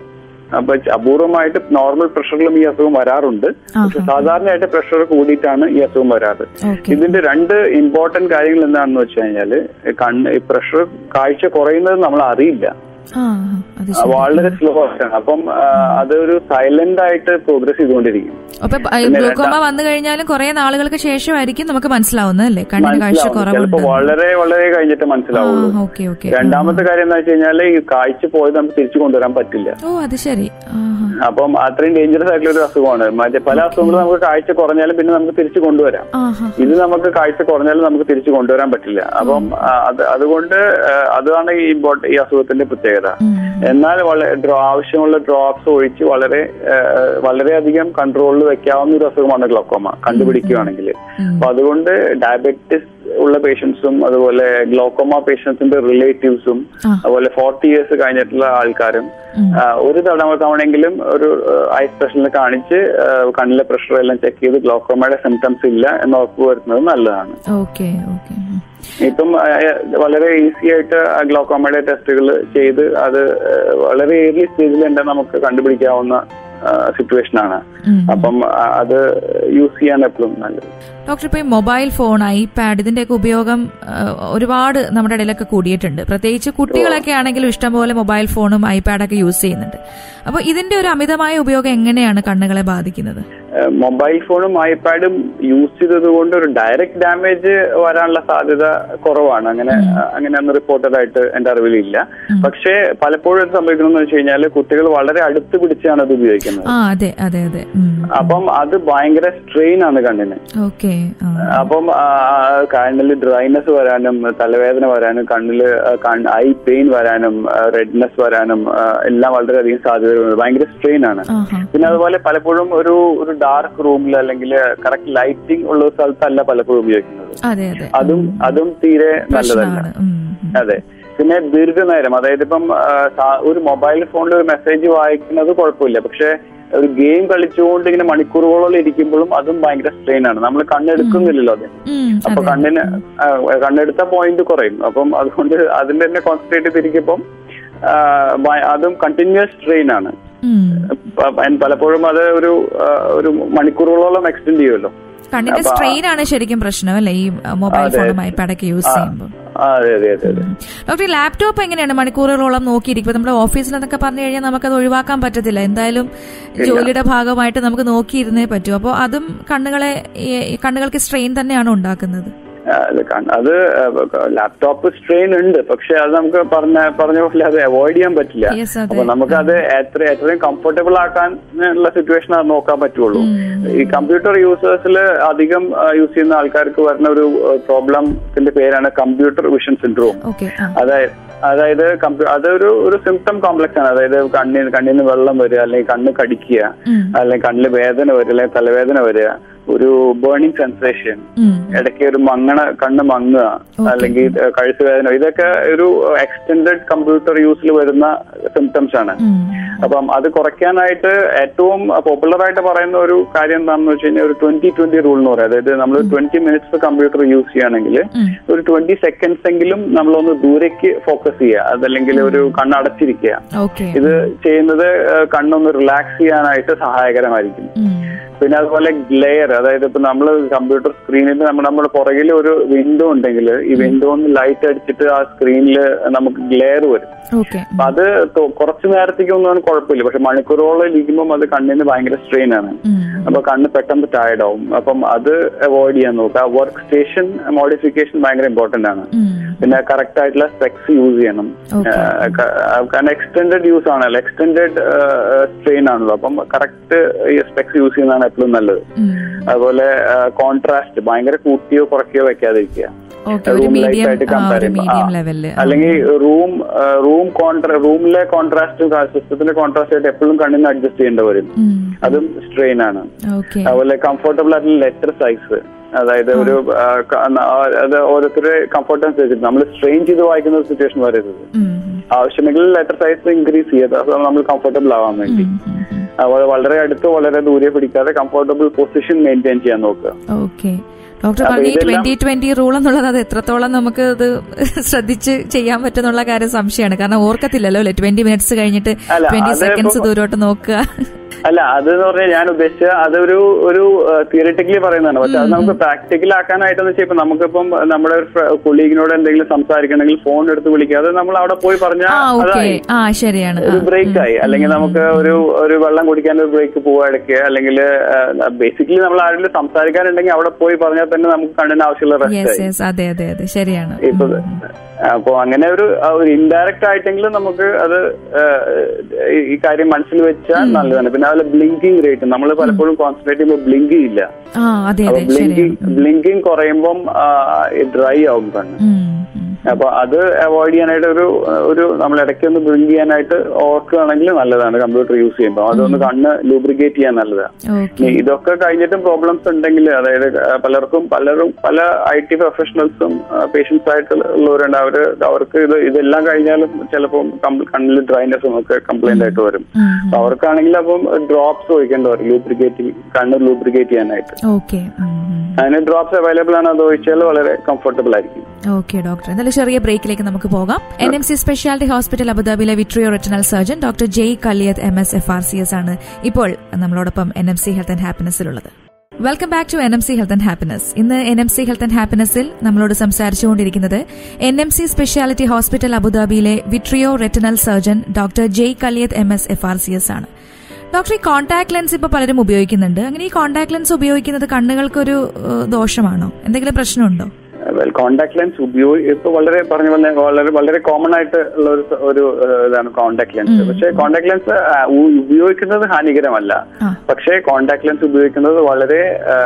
അപ്പൊ ച- അപൂർവമായിട്ട് നോർമൽ പ്രഷറിലും ഈ അസുഖം വരാറുണ്ട് പക്ഷെ ആഹാ. സാധാരണയായിട്ട് പ്രഷർ കൂടിയിട്ടാണ് ഈ അസുഖം വരാറ് ഓക്കെ ഇതിന്റെ രണ്ട് ഇമ്പോർട്ടന്റ് കാര്യങ്ങൾ എന്താണെന്ന് വെച്ച് കഴിഞ്ഞാല് കണ്ണ് ഈ പ്രഷർ കാഴ്ച കുറയുന്നത് നമ്മൾ അറിയില്ല ആ ആ, അത് ആ, ശരി വളരെ സ്ലോ ആയിട്ടാണ് അപ്പം ആ, അതൊരു സൈലന്റ് ആയിട്ട് പ്രോഗ്രസ് ചെയ്തുകൊണ്ടിരിക്കും അപ്പൊ ഗ്ലൂക്കോമ വന്നു കഴിഞ്ഞാലും കുറെ നാളുകൾക്ക് ശേഷമായിരിക്കും നമുക്ക് മനസ്സിലാവുന്നത് അല്ലേ കണ്ണിന് കാഴ്ച മനസ്സിലാവും ചിലപ്പോ കുറവുണ്ട് വളരെ വളരെ കഴിഞ്ഞിട്ട് മനസ്സിലാവുള്ളൂ ഓക്കെ ഓക്കെ രണ്ടാമത്തെ കാര്യം എന്താ വെച്ച് കഴിഞ്ഞാല് ഈ കാഴ്ച പോയത് നമുക്ക് തിരിച്ചു കൊണ്ടുവരാൻ പറ്റില്ല ഓ അത് ശരി ആഹാ. അപ്പം അത്രയും ഡേഞ്ചറസ് ആയിട്ടുള്ള ഒരു അസുഖമാണ് മറ്റേ പല അസുഖങ്ങളും നമുക്ക് കാഴ്ച കുറഞ്ഞാലും പിന്നെ നമുക്ക് തിരിച്ചു കൊണ്ടുവരാം ആഹാ ഇത് നമുക്ക് കാഴ്ച കുറഞ്ഞാലും നമുക്ക് തിരിച്ചു കൊണ്ടുവരാൻ പറ്റില്ല അപ്പം ആ, അത് അതുകൊണ്ട് ആ, അതാണ് ഈ ഇമ്പോർട്ട ഈ അസുഖത്തിന്റെ പ്രത്യേകത ഉം. എന്നാൽ വളരെ ഡ്രോ ആവശ്യമുള്ള ഡ്രോപ്സ് ഒഴിച്ച് വളരെ ആ, വളരെയധികം കൺട്രോളിൽ വെക്കാവുന്ന ഒരു അസുഖമാണ് ഗ്ലോക്കോമ കണ്ടുപിടിക്കുകയാണെങ്കിൽ ഉം. അപ്പൊ അതുകൊണ്ട് ഡയബറ്റിസ് ഉള്ള പേഷ്യൻസും അതുപോലെ ഗ്ലോക്കോമ പേഷ്യൻസിന്റെ റിലേറ്റീവ്സും ആ. അതുപോലെ ഫോർട്ടി ഇയേഴ്സ് കഴിഞ്ഞിട്ടുള്ള ആൾക്കാരും ഉം. ആ, ഒരു തവണ തവണയെങ്കിലും ഒരു ഐ സ്പെഷ്യലിനെ കാണിച്ച് ആ, കണ്ണിലെ പ്രഷർ എല്ലാം ചെക്ക് ചെയ്ത് ഗ്ലോക്കോമയുടെ സിംറ്റംസ് ഇല്ല എന്ന് ഉറപ്പുവരുത്തുന്നത് നല്ലതാണ് ഓക്കെ ഓക്കെ ഉം. ഇപ്പം ആ, വളരെ ഈസി ആയിട്ട് ആ ഗ്ലോക്കോമയുടെ ടെസ്റ്റുകൾ ചെയ്ത് അത് ആ, വളരെ ഏർലി സ്റ്റേജിൽ തന്നെ നമുക്ക് കണ്ടുപിടിക്കാവുന്ന സിറ്റുവേഷൻ ആണ് ഉം. അപ്പം ആ, അത് യൂസ് ചെയ്യാൻ എപ്പോഴും നല്ലത് ഡോക്ടർ ഇപ്പൊ ഈ മൊബൈൽ ഫോൺ ഐപാഡ് ഇതിന്റെയൊക്കെ ഉപയോഗം ആ, ഒരുപാട് നമ്മുടെ ഇടയിലൊക്കെ കൂടിയിട്ടുണ്ട് പ്രത്യേകിച്ച് കുട്ടികളൊക്കെ ആണെങ്കിലും ഇഷ്ടംപോലെ മൊബൈൽ ഫോണും ഐപാഡൊക്കെ യൂസ് ചെയ്യുന്നുണ്ട് അപ്പൊ ഇതിന്റെ ഒരു അമിതമായ ഉപയോഗം എങ്ങനെയാണ് കണ്ണുകളെ ബാധിക്കുന്നത് മൊബൈൽ ഫോണും ഐപാഡും യൂസ് ചെയ്തത് കൊണ്ട് ഒരു ഡയറക്റ്റ് ഡാമേജ് വരാനുള്ള സാധ്യത കുറവാണ് അങ്ങനെ അങ്ങനെയൊന്നും റിപ്പോർട്ടഡ് ആയിട്ട് എന്റെ അറിവിലില്ല പക്ഷേ പലപ്പോഴും ഇത് സംഭവിക്കുന്നത് വെച്ച് കഴിഞ്ഞാൽ കുട്ടികൾ വളരെ അടുത്ത് പിടിച്ചാണ് അത് ഉപയോഗിക്കുന്നത് ആ അതെ അതെ അതെ ഉം. അപ്പം അത് ഭയങ്കര സ്ട്രെയിൻ ആണ് കണ്ണിന് ഓക്കെ ആ. അപ്പം ആ, കണ്ണിൽ ഡ്രൈനെസ് വരാനും തലവേദന വരാനും കണ്ണില് ഐ പെയിൻ വരാനും റെഡ്നെസ് വരാനും ആ, എല്ലാം വളരെയധികം സാധ്യതകളുണ്ട് ഭയങ്കര സ്ട്രെയിൻ ആണ് ആഹാ. പിന്നെ അതുപോലെ പലപ്പോഴും ഒരു ഒരു ഡാർക്ക് റൂമിൽ അല്ലെങ്കിൽ കറക്റ്റ് ലൈറ്റിംഗ് ഉള്ള ഒരു സ്ഥലത്തല്ല പലപ്പോഴും ഉപയോഗിക്കുന്നത് അതെ അതെ അതും അതും തീരെ നല്ലതല്ല പ്രശ്നമാണ് ഉം, ഉം. അതെ പിന്നെ ദീർഘനേരം അതായത് ഇപ്പം ആ, സാ- ഒരു മൊബൈൽ ഫോണിൽ ഒരു മെസ്സേജ് വായിക്കുന്നത് കുഴപ്പമില്ല പക്ഷെ ഒരു ഗെയിം കളിച്ചുകൊണ്ട് ഇങ്ങനെ മണിക്കൂറുകളോളം ഇരിക്കുമ്പോഴും അതും ഭയങ്കര സ്ട്രെയിൻ ആണ് നമ്മൾ കണ്ണെടുക്കുന്നില്ലല്ലോ അത് ഉം, അപ്പൊ അതെ കണ്ണിന് ആ, കണ്ണെടുത്ത പോയിന്റ് കുറയും അപ്പം അതുകൊണ്ട് അതിന്റെ തന്നെ കോൺസെൻട്രേറ്റ് ചെയ്തിരിക്കുമ്പം ആ, ഭയ- അതും കണ്ടിന്യൂസ് സ്ട്രെയിൻ ആണ് ഉം. പ- പ- പലപ്പോഴും അത് ഒരു ആ, ഒരു മണിക്കൂറുകളോളം എക്സ്റ്റെൻഡ് ചെയ്യുമല്ലോ കണ്ണിന്റെ അപ്പൊ- സ്ട്രെയിൻ ആണ് ശരിക്കും പ്രശ്നം അല്ലേ ഈ മൊബൈൽ അതെ. ഫോണും ഐപാഡൊക്കെ യൂസ് ചെയ്യുമ്പോൾ ആ, അതെ അതെ അതെ അതെ ഡോക്ടർ ഈ ലാപ്ടോപ്പ് എങ്ങനെയാണ് മണിക്കൂറുകളോളം നോക്കിയിരിക്കും ഇപ്പൊ നമ്മുടെ ഓഫീസിൽ എന്നൊക്കെ പറഞ്ഞു കഴിഞ്ഞാൽ നമുക്കത് ഒഴിവാക്കാൻ പറ്റത്തില്ല എന്തായാലും ജോലിയുടെ ഭാഗമായിട്ട് നമുക്ക് നോക്കിയിരുന്നേ പറ്റൂ അപ്പോൾ അതും കണ്ണുകളെ ഈ- ഈ കണ്ണുകൾക്ക് സ്ട്രെയിൻ തന്നെയാണ് ഉണ്ടാക്കുന്നത് ആ, അത് കൺ- അത് ലാപ്ടോപ്പ് സ്ട്രെയിൻ ഉണ്ട് പക്ഷെ അത് നമുക്ക് പറഞ്ഞ പറഞ്ഞ പോലെ അത് അവോയ്ഡ് ചെയ്യാൻ പറ്റില്ല യെസ് അതെ അപ്പൊ നമുക്ക് അത് എത്ര എത്രയും കംഫർട്ടബിൾ ആക്കാൻ ഉള്ള സിറ്റുവേഷൻ അത് നോക്കാൻ പറ്റുള്ളൂ ഈ കമ്പ്യൂട്ടർ യൂസേഴ്സിൽ അധികം യൂസ് ചെയ്യുന്ന ആൾക്കാർക്ക് വരുന്ന ഒരു പ്രോബ്ലത്തിന്റെ പേരാണ് കമ്പ്യൂട്ടർ വിഷൻ സിൻഡ്രോം ഓക്കെ അതായത് അതായത് കമ്പ്യൂ അതൊരു ഒരു സിംറ്റം കോംപ്ലക്സ് ആണ് അതായത് കണ്ണിന് കണ്ണിന് വെള്ളം വരിക അല്ലെങ്കിൽ കണ്ണ് കടിക്കുക അല്ലെങ്കിൽ കണ്ണിൽ വേദന വരിക അല്ലെങ്കിൽ തലവേദന വരിക ഒരു ബേണിംഗ് സെൻസേഷൻ ഇടയ്ക്ക് ഒരു മങ്ങണ കണ്ണ് മങ്ങുക അല്ലെങ്കിൽ ഏഹ്, കഴുത്ത് വേദന ഇതൊക്കെ ഒരു എക്സ്റ്റെൻഡഡ് കമ്പ്യൂട്ടർ യൂസിൽ വരുന്ന സിംറ്റംസ് ആണ് അപ്പം അത് കുറയ്ക്കാനായിട്ട് ഏറ്റവും പോപ്പുലർ ആയിട്ട് പറയുന്ന ഒരു കാര്യം എന്താണെന്ന് വെച്ച് കഴിഞ്ഞാൽ ഒരു ട്വന്റി ട്വന്റി റൂൾ എന്ന് പറയും അതായത് നമ്മൾ ട്വന്റി മിനിറ്റ്സ് കമ്പ്യൂട്ടർ യൂസ് ചെയ്യുകയാണെങ്കിൽ ഒരു ട്വന്റി സെക്കൻഡ്സ് എങ്കിലും നമ്മളൊന്ന് ദൂരേക്ക് ഫോക്കസ് ചെയ്യുക അതല്ലെങ്കിൽ ഒരു കണ്ണടച്ചിരിക്കുക ഓക്കെ ഇത് ചെയ്യുന്നത് ഏഹ്, കണ്ണൊന്ന് റിലാക്സ് ചെയ്യാനായിട്ട് സഹായകരമായിരിക്കും പിന്നെ അതുപോലെ ഗ്ലെയർ അതായത് ഇപ്പൊ നമ്മൾ കമ്പ്യൂട്ടർ സ്ക്രീനിൽ നമ്മൾ നമ്മുടെ പുറകിൽ ഒരു വിൻഡോ ഉണ്ടെങ്കിൽ ഈ വിൻഡോ ഒന്ന് ലൈറ്റ് അടിച്ചിട്ട് ആ സ്ക്രീനിൽ നമുക്ക് ഗ്ലെയർ വരും ഓക്കെ അപ്പൊ അത് തൊ- കുറച്ച് നേരത്തേക്കൊന്നും കുഴപ്പമില്ല പക്ഷെ മണിക്കൂറോളം ഇരിക്കുമ്പോൾ അത് കണ്ണിന് ഭയങ്കര സ്ട്രെയിൻ ആണ് അപ്പൊ കണ്ണ് പെട്ടെന്ന് ടയർഡ് ആവും അപ്പം അത് അവോയ്ഡ് ചെയ്യാൻ നോക്കുക വർക്ക് സ്റ്റേഷൻ മോഡിഫിക്കേഷൻ ഭയങ്കര ഇമ്പോർട്ടന്റ് ആണ് പിന്നെ കറക്റ്റ് ആയിട്ടുള്ള സ്പെക്സ് യൂസ് ചെയ്യണം Okay. ഏഹ് ക- കാരണം എക്സ്റ്റെൻഡഡ് യൂസ് ആണല്ലോ എക്സ്റ്റെൻഡഡ് സ്ട്രെയിൻ ആണല്ലോ അപ്പം കറക്റ്റ് ഈ സ്പെക്സ് യൂസ് ചെയ്യുന്നതാണ് എപ്പോഴും നല്ലത് അതുപോലെ കോൺട്രാസ്റ്റ് ഭയങ്കര കൂട്ടിയോ കുറയ്ക്കുകയോ വെക്കാതിരിക്കുക ഓക്കെ ഒരു റൂം ലൈറ്റ് മീഡിയം ആയിട്ട് കമ്പയർ ഒരു മീഡിയം ചെയ്യുമ്പോൾ ലെവലില് അല്ലെങ്കിൽ റൂം റൂം കോൺട്രാ റൂമിലെ കോൺട്രാസ്റ്റ് സിസ്റ്റത്തിന്റെ കോൺട്രാസ്റ്റ് ആയിട്ട് എപ്പോഴും കണ്ണിന് അഡ്ജസ്റ്റ് ചെയ്യേണ്ടി വരും അതും സ്ട്രെയിൻ ആണ് ഓക്കെ അതുപോലെ കംഫർട്ടബിൾ ആയിട്ടുള്ള ലെറ്റർ സൈസ് അതായത് ഒരു ആ, ക- ആ, അത് ഓരോരുത്തരുടെ കംഫർട്ട് അനുസരിച്ച് നമ്മൾ സ്ട്രെയിൻ ചെയ്ത് വായിക്കുന്ന ഒരു സിറ്റുവേഷൻ വരരുത് ആവശ്യമെങ്കിൽ ലെറ്റർ സൈസ് ഇൻക്രീസ് ചെയ്ത് അത് നമ്മൾ കംഫർട്ടബിൾ ആവാൻ വേണ്ടി അതുപോലെ വളരെ അടുത്ത് വളരെ ദൂരെ പിടിക്കാതെ കംഫർട്ടബിൾ പൊസിഷൻ മെയിൻറ്റെയിൻ ചെയ്യാൻ നോക്കുക ഓക്കെ ഡോക്ടർ അപ്പൊ പറഞ്ഞ ഈ ഇതെല്ലാം- ട്വന്റി ട്വന്റി റൂൾ എന്നുള്ളത് അത് എത്രത്തോളം നമുക്ക് ഇത് ശ്രദ്ധിച്ച് ചെയ്യാൻ പറ്റുന്നുള്ള കാര്യം സംശയമാണ് കാരണം ഓർക്കത്തില്ലല്ലോ അല്ലെ ട്വന്റി മിനിറ്റ്സ് കഴിഞ്ഞിട്ട് അല്ല, ട്വന്റി അത് സെക്കൻഡ്സ് ഇപ്പൊ- ദൂരോട്ട് നോക്കുക അല്ല അത് എന്ന് പറഞ്ഞാൽ ഞാൻ ഉദ്ദേശിച്ച അതൊരു ഒരു തിയറിറ്റിക്കലി പറയുന്നതാണ് പക്ഷെ അത് നമുക്ക് പ്രാക്ടിക്കൽ ആക്കാനായിട്ടെന്ന് വെച്ചാൽ ഇപ്പൊ നമുക്കിപ്പം നമ്മുടെ ഒരു കൊളീഗിനോട് എന്തെങ്കിലും സംസാരിക്കണമെങ്കിൽ ഫോൺ എടുത്ത് വിളിക്കാതെ നമ്മൾ അവിടെ പോയി പറഞ്ഞാൽ ആ ഓക്കെ അതായി ആ ശരിയാണ് ഒരു ആ, ബ്രേക്ക് ആയി അല്ലെങ്കിൽ നമുക്ക് ഒരു ഒരു വെള്ളം കുടിക്കാൻ ഒരു ബ്രേക്ക് പോവാ ഇടയ്ക്ക് അല്ലെങ്കിൽ ബേസിക്കലി നമ്മൾ ആരെങ്കിലും സംസാരിക്കാനുണ്ടെങ്കിൽ അവിടെ പോയി പറഞ്ഞാൽ തന്നെ നമുക്ക് കണ്ണിന് ആവശ്യമുള്ള റെസ്റ്റ് യെസ് ആയി യെസ് അതെ അതെ അതെ ശരിയാണ് ഇപ്പൊ അപ്പൊ അങ്ങനെ ഒരു ആ ഒരു ഇൻഡയറക്റ്റ് ആയിട്ടെങ്കിലും നമുക്ക് അത് ആ, ഈ- ഈ കാര്യം മനസ്സിൽ വെച്ചാൽ നല്ലതാണ് പിന്നെ അതുപോലെ ബ്ലിങ്കിങ് റേറ്റ് നമ്മൾ പലപ്പോഴും കോൺസെൻട്രേറ്റ് ചെയ്യുമ്പോൾ ബ്ലിങ്ക് ഇല്ല ആ അതെ അപ്പൊ അതെ ബ്ലിങ്കിങ് ശരിയാണ് ബ്ലിങ്കിങ് കുറയുമ്പം ഡ്രൈ ആവും കണ്ണ് ഉം, ഉം. അപ്പൊ അത് അവോയ്ഡ് ചെയ്യാനായിട്ട് ഒരു ഒരു നമ്മൾ ഇടയ്ക്ക് ഒന്ന് ബ്ലിങ്ക് ചെയ്യാനായിട്ട് ഓർക്കുകയാണെങ്കിൽ നല്ലതാണ് കമ്പ്യൂട്ടർ യൂസ് ചെയ്യുമ്പോൾ അതൊന്ന് കണ്ണ് ലൂബ്രിക്കേറ്റ് ചെയ്യാൻ നല്ലതാണ് ഓക്കെ ഇനി ഇതൊക്കെ കഴിഞ്ഞിട്ടും പ്രോബ്ലംസ് ഉണ്ടെങ്കിൽ അതായത് ആ, പലർക്കും പലരും പല ഐ ടി പ്രൊഫഷണൽസും പേഷ്യൻസ് ആയിട്ടുള്ളവരുണ്ട് അവര് അവർക്ക് ഇത് ഇതെല്ലാം കഴിഞ്ഞാലും ചിലപ്പോൾ കണ്ണിൽ ഡ്രൈനെസ്സും ഒക്കെ കംപ്ലൈന്റ് ആയിട്ട് വരും ഉം, അപ്പൊ അവർക്കാണെങ്കിൽ അപ്പം ഡ്രോപ്സ് ഒഴിക്കേണ്ടി വരും ലൂബ്രിക്കേറ്റിംഗ് കണ്ണ് ലൂബ്രിക്കേറ്റ് ചെയ്യാനായിട്ട് ഓക്കെ ഉം, ഉം. അതിന് ഡ്രോപ്സ് അവൈലബിൾ ആണ് അത് ഒഴിച്ചാൽ വളരെ കംഫർട്ടബിൾ ആയിരിക്കും ഓക്കെ ഡോക്ടർ എന്തായാലും ചെറിയ ബ്രേക്കിലേക്ക് നമുക്ക് പോകാം N M C speciality hospital അബുദാബിയിലെ vitreo retinal surgeon doctor Jay Kaliyath M S F R C S ആണ് ഇപ്പോൾ നമ്മളോടൊപ്പം N M C health and ഹാപ്പിനെസ്സിലുള്ളത് welcome back to N M C health and happiness ഇന്ന് N M C health and ഹാപ്പിനെസ്സിൽ നമ്മളോട് സംസാരിച്ചുകൊണ്ടിരിക്കുന്നത് N M C speciality hospital അബുദാബിയിലെ vitreo retinal surgeon doctor Jay Kaliyath M S F R C S ആണ് doctor ഈ contact lens ഇപ്പൊ പലരും ഉപയോഗിക്കുന്നുണ്ട് അങ്ങനെ ഈ കോൺടാക്ട് ലെൻസ് ഉപയോഗിക്കുന്നത് കണ്ണുകൾക്കൊരു ഏഹ്, ദോഷമാണോ എന്തെങ്കിലും പ്രശ്നമുണ്ടോ വെൽ കോണ്ടാക്ട് ലെൻസ് ഉപയോഗി ഇപ്പൊ വളരെ പറഞ്ഞ പോലെ വളരെ വളരെ കോമൺ ആയിട്ട് ഉള്ള ഒരു സ- ഒരു ഏഹ്, ഇതാണ് കോണ്ടാക്ട് ലെൻസ് പക്ഷേ കോണ്ടാക്ട് ലെൻസ് ഉപയോഗിക്കുന്നത് ഹാനികരമല്ല ആ. പക്ഷേ കോണ്ടാക്ട് ലെൻസ് ഉപയോഗിക്കുന്നത് വളരെ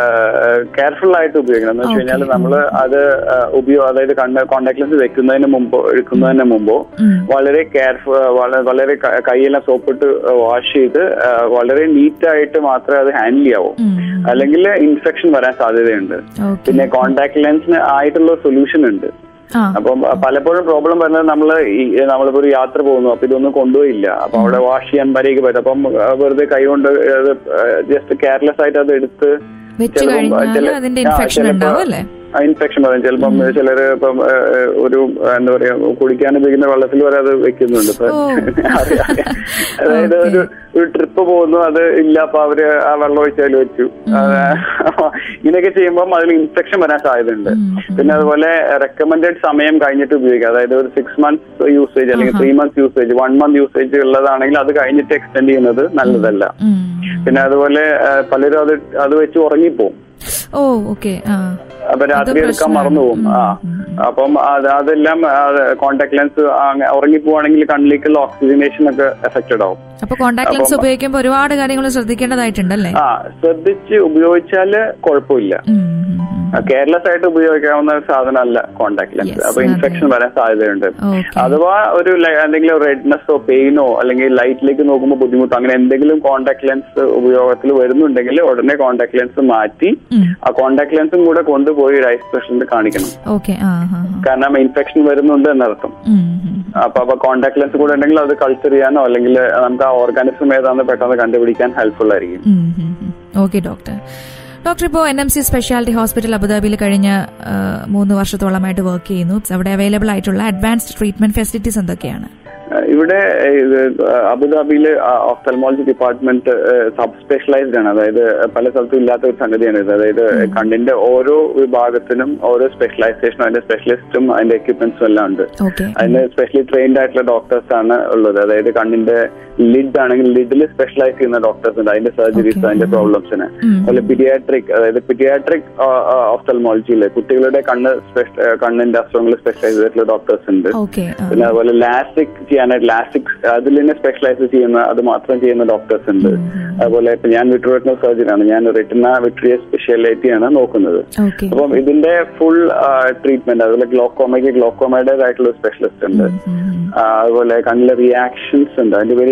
കെയർഫുൾ ആയിട്ട് ഉപയോഗിക്കണം എന്ന് വെച്ച് കഴിഞ്ഞാൽ Okay. നമ്മൾ അത് ഉപയോഗ അതായത് കണ്ണ് കോണ്ടാക്ട് ലെൻസ് വെക്കുന്നതിന് മുമ്പോ എടുക്കുന്നതിന് മുമ്പോ ഉം. വളരെ കെയർഫുൾ വളരെ ക- കൈയെല്ലാം സോപ്പിട്ട് വാഷ് ചെയ്ത് ആ, വളരെ നീറ്റ് ആയിട്ട് മാത്രമേ അത് ഹാൻഡിൽ ചെയ്യാവൂ ഉം. അല്ലെങ്കിൽ ഇൻഫെക്ഷൻ വരാൻ സാധ്യതയുണ്ട് ഓക്കെ പിന്നെ കോണ്ടാക്ട് ലെൻസിന് ആയിട്ടുള്ള സൊല്യൂഷൻ ഉണ്ട് ആ അപ്പം പലപ്പോഴും പ്രോബ്ലം വരുന്നത് നമ്മൾ ഈ നമ്മളിപ്പോ ഒരു യാത്ര പോകുന്നു അപ്പൊ ഇതൊന്നും കൊണ്ടുപോയില്ല അപ്പൊ അവിടെ വാഷ് ചെയ്യാൻ വരെയൊക്കെ പറ്റും അപ്പം ആ, വെറുതെ കൈ കൊണ്ട് ജസ്റ്റ് കെയർലെസ് ആയിട്ട് അത് എടുത്ത് വെച്ച് ചിലപ്പം, കഴിഞ്ഞാൽ ചില- അതിന്റെ ആ, ഇൻഫെക്ഷൻ ചിലപ്പോ- ഉണ്ടാവും അല്ലേ ഇൻഫെക്ഷൻ വരും ചിലപ്പം ചിലര് ഇപ്പം ആ, ഒരു എന്താ പറയാ കുടിക്കാൻ ഉപയോഗിക്കുന്ന വെള്ളത്തിൽ വരെ അത് വെക്കുന്നുണ്ട് ഇപ്പൊ ഓ. അറിയാം. അതായത് Okay. ഒരു ഒരു ട്രിപ്പ് പോകുന്നു അത് ഇല്ല അപ്പൊ അവര് ആ വെള്ളം ഒഴിച്ചാൽ വെച്ചു അത് ഇങ്ങനെയൊക്കെ ചെയ്യുമ്പോൾ അതിൽ ഇൻഫെക്ഷൻ വരാൻ സാധ്യതയുണ്ട് ഉം. പിന്നെ അതുപോലെ റെക്കമെൻഡഡ് സമയം കഴിഞ്ഞിട്ട് ഉപയോഗിക്കുക അതായത് ഒരു സിക്സ് മന്ത്സ് യൂസേജ് അല്ലെങ്കിൽ three months usage one month usage ഉള്ളതാണെങ്കിൽ അത് കഴിഞ്ഞിട്ട് എക്സ്റ്റെൻഡ് ചെയ്യുന്നത് നല്ലതല്ല ഉം. പിന്നെ അതുപോലെ ആ, പലരും അത് അത് വെച്ച് ഉറങ്ങിപ്പോവും ഓ ഓക്കെ ആ അപ്പൊ രാത്രി എടുക്കാൻ പ്രശ്നമാണ്. മറന്നു പോകും ആ അപ്പം അത് അതെല്ലാം കോണ്ടാക്ട് ലെൻസ് ഉറങ്ങിപ്പോവാണെങ്കിൽ കണ്ണിലേക്കുള്ള ഓക്സിജനേഷൻ ഒക്കെ എഫക്റ്റഡ് ആവും അപ്പൊ കോണ്ടാക്ട് ലെൻസ് അപ്പം- ഉപയോഗിക്കുമ്പോൾ ഒരുപാട് കാര്യങ്ങൾ ശ്രദ്ധിക്കേണ്ടതായിട്ടുണ്ടല്ലേ ആ ശ്രദ്ധിച്ച് ഉപയോഗിച്ചാല് കുഴപ്പമില്ല ഉം, ഉം, ഉം. കെയർലെസ് ആയിട്ട് ഉപയോഗിക്കാവുന്ന ഒരു സാധനമല്ല കോണ്ടാക്ട് ലെൻസ് Yes, അപ്പൊ അതെ. ഇൻഫെക്ഷൻ വരാൻ സാധ്യതയുണ്ട് Okay. അഥവാ ഒരു ല- എന്തെങ്കിലും റെഡ്നെസ്സോ പെയിനോ അല്ലെങ്കിൽ ലൈറ്റിലേക്ക് നോക്കുമ്പോൾ ബുദ്ധിമുട്ടോ അങ്ങനെ എന്തെങ്കിലും കോണ്ടാക്ട് ലെൻസ് ഉപയോഗത്തിൽ വരുന്നുണ്ടെങ്കിൽ ഉടനെ കോണ്ടാക്ട് ലെൻസ് മാറ്റി ഉം. ആ കോണ്ടാക്ട് ലെൻസും കൂടെ കൊണ്ടുപോയി ഒരു ഐ സ്പെഷ്യലിസ്റ്റ് കാണിക്കണം ഓക്കെ ആ ആ ആ. കാരണം ഇൻഫെക്ഷൻ വരുന്നുണ്ട് എന്നർത്ഥം ഉം, ഉം. അപ്പൊ അപ്പൊ കോണ്ടാക്ട് ലെൻസ് കൂടെ ഉണ്ടെങ്കിൽ അത് കൾച്ചർ ചെയ്യാനോ അല്ലെങ്കിൽ നമുക്ക് ആ ഓർഗാനിസം ഏതാണെന്ന് പെട്ടെന്ന് കണ്ടുപിടിക്കാൻ ഹെൽപ്ഫുൾ ആയിരിക്കും ഉം, ഉം, ഉം. ഓക്കെ ഡോക്ടർ ഡോക്ടർ ഇപ്പോൾ N M C speciality hospital അബുദാബിയിൽ കഴിഞ്ഞ ആ, മൂന്ന് വർഷത്തോളമായിട്ട് വർക്ക് ചെയ്യുന്നു അവിടെ അവൈലബിൾ ആയിട്ടുള്ള അഡ്വാൻസ്ഡ് ട്രീറ്റ്മെന്റ് ഫെസിലിറ്റീസ് എന്തൊക്കെയാണ് ഏഹ് ഇവിടെ ഇത് അബുദാബിയിൽ ഓഫ്തൽമോളജി ഡിപ്പാർട്ട്മെന്റ് സബ് സ്പെഷ്യലൈസ്ഡ് ആണ് അതായത് പല സ്ഥലത്തും ഇല്ലാത്ത ഒരു സംഗതിയാണ് ഇത് അതായത് കണ്ണിന്റെ ഓരോ വിഭാഗത്തിനും ഓരോ സ്പെഷ്യലൈസേഷനും അതിന്റെ സ്പെഷ്യലിസ്റ്റും അതിന്റെ എക്യുപ്മെന്റ്സും എല്ലാം ഉണ്ട് ഓക്കെ അതിന് സ്പെഷ്യലി ട്രെയിൻഡ് ആയിട്ടുള്ള ഡോക്ടേഴ്സ് ആണ് ഉള്ളത് അതായത് കണ്ണിന്റെ ലിഡ് ആണെങ്കിൽ ലിഡിൽ സ്പെഷ്യലൈസ് ചെയ്യുന്ന ഡോക്ടേഴ്സ് ഉണ്ട് അതിന്റെ സർജറീസ് Okay. അതിന്റെ പ്രോബ്ലംസിന് ഉം. അതുപോലെ പിഡിയാട്രിക് അതായത് പിഡിയാട്രിക് ഓഫ്തൽമോളജിയിൽ കുട്ടികളുടെ കണ്ണ് സ്പെഷ- ഏഹ് കണ്ണിന്റെ അസുഖങ്ങൾ സ്പെഷ്യലൈസ് ചെയ്തിട്ടുള്ള ഡോക്ടേഴ്സ് ഉണ്ട് ഓക്കെ പിന്നെ അതുപോലെ ലാസിക് ചെയ്യാനായിട്ട് ലാസിക് അതിൽ തന്നെ സ്പെഷ്യലൈസ് ചെയ്യുന്ന അത് മാത്രം ചെയ്യുന്ന ഡോക്ടേഴ്സ് ഉണ്ട് അതുപോലെ ഇപ്പൊ ഞാൻ വിട്രോറെറ്റിനൽ സർജൻ ആണ് ഞാൻ റെറ്റിന വിട്രിയ സ്പെഷ്യാലിറ്റി ആണ് നോക്കുന്നത് ഓക്കെ അപ്പം ഇതിന്റെ ഫുൾ ട്രീറ്റ്മെന്റ് അതുപോലെ ഗ്ലോക്കോമയ്ക്ക് ഗ്ലോക്കോമയുടേതായിട്ടുള്ള സ്പെഷ്യലിസ്റ്റ് ഉണ്ട് ആ, അതുപോലെ കണ്ണിലെ റിയാക്ഷൻസ് ഉണ്ട് അതിന്റെ പേര്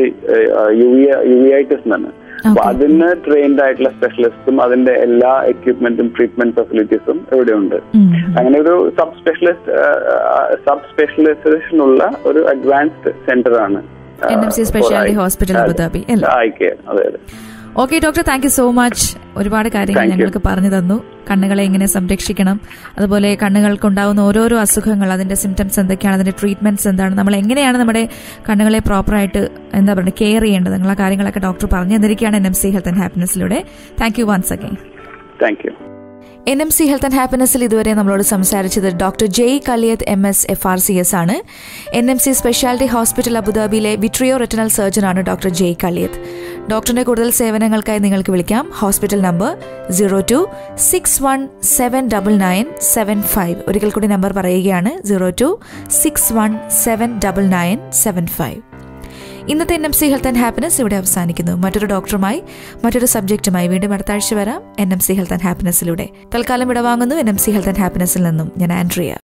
യുവിഐറ്റിസ് എന്നാണ് അപ്പൊ Okay. അതിന് ട്രെയിൻഡ് ആയിട്ടുള്ള സ്പെഷ്യലിസ്റ്റും അതിന്റെ എല്ലാ എക്യുപ്മെന്റും ട്രീറ്റ്മെന്റ് ഫെസിലിറ്റീസും ഇവിടെ ഉണ്ട് അങ്ങനെ ഒരു സബ് സ്പെഷ്യലിസ്റ്റ് സബ് സ്പെഷ്യലൈസേഷൻ ഉള്ള ഒരു അഡ്വാൻസ്ഡ് സെന്റർ ആണ് N M C speciality hospital Abu Dhabi അല്ലേ ഐ കെയർ അതെ അതെ okay doctor thank you so much ഒരുപാട് കാര്യങ്ങൾ Thank you. ഞങ്ങൾക്ക് പറഞ്ഞു തന്നു കണ്ണുകളെ എങ്ങനെ സംരക്ഷിക്കണം അതുപോലെ കണ്ണുകൾക്കുണ്ടാവുന്ന ഓരോരോ അസുഖങ്ങൾ അതിന്റെ സിംറ്റംസ് എന്തൊക്കെയാണ് അതിന്റെ ട്രീറ്റ്മെന്റ്സ് എന്താണ് നമ്മൾ എങ്ങനെയാണ് നമ്മുടെ കണ്ണുകളെ പ്രോപ്പറായിട്ട് എന്താ പറയുക കെയർ ചെയ്യേണ്ടത് നിങ്ങളെ കാര്യങ്ങളൊക്കെ ഡോക്ടർ പറഞ്ഞു തന്നിരിക്കുകയാണ് N M C health and ഹാപ്പിനെസ്സിലൂടെ thank you once again thank you N M C health and ഹാപ്പിനെസ്സിൽ ഇതുവരെ നമ്മളോട് സംസാരിച്ചത് doctor Jay Kaliyath M S F R C S ആണ് N M C speciality hospital അബുദാബിയിലെ വിട്രിയോ റെറ്റിനൽ സർജനാണ് ഡോക്ടർ ജെയ് കലിയത്ത് ഡോക്ടറിന്റെ കൂടുതൽ സേവനങ്ങൾക്കായി നിങ്ങൾക്ക് വിളിക്കാം hospital number zero two six one seven double nine seven five ഒരിക്കൽ കൂടി നമ്പർ പറയുകയാണ് zero two six one seven double nine seven five ഇന്നത്തെ N M C health and happiness ഇവിടെ അവസാനിക്കുന്നു മറ്റൊരു ഡോക്ടറുമായി മറ്റൊരു സബ്ജക്റ്റുമായി വീണ്ടും അടുത്ത ആഴ്ച വരാം N M C health and ഹാപ്പിനെസ്സിലൂടെ തൽക്കാലം ഇടവാങ്ങുന്നു N M C health and ഹാപ്പിനെസ്സിൽ നിന്നും ഞാൻ ആൻഡ്രിയ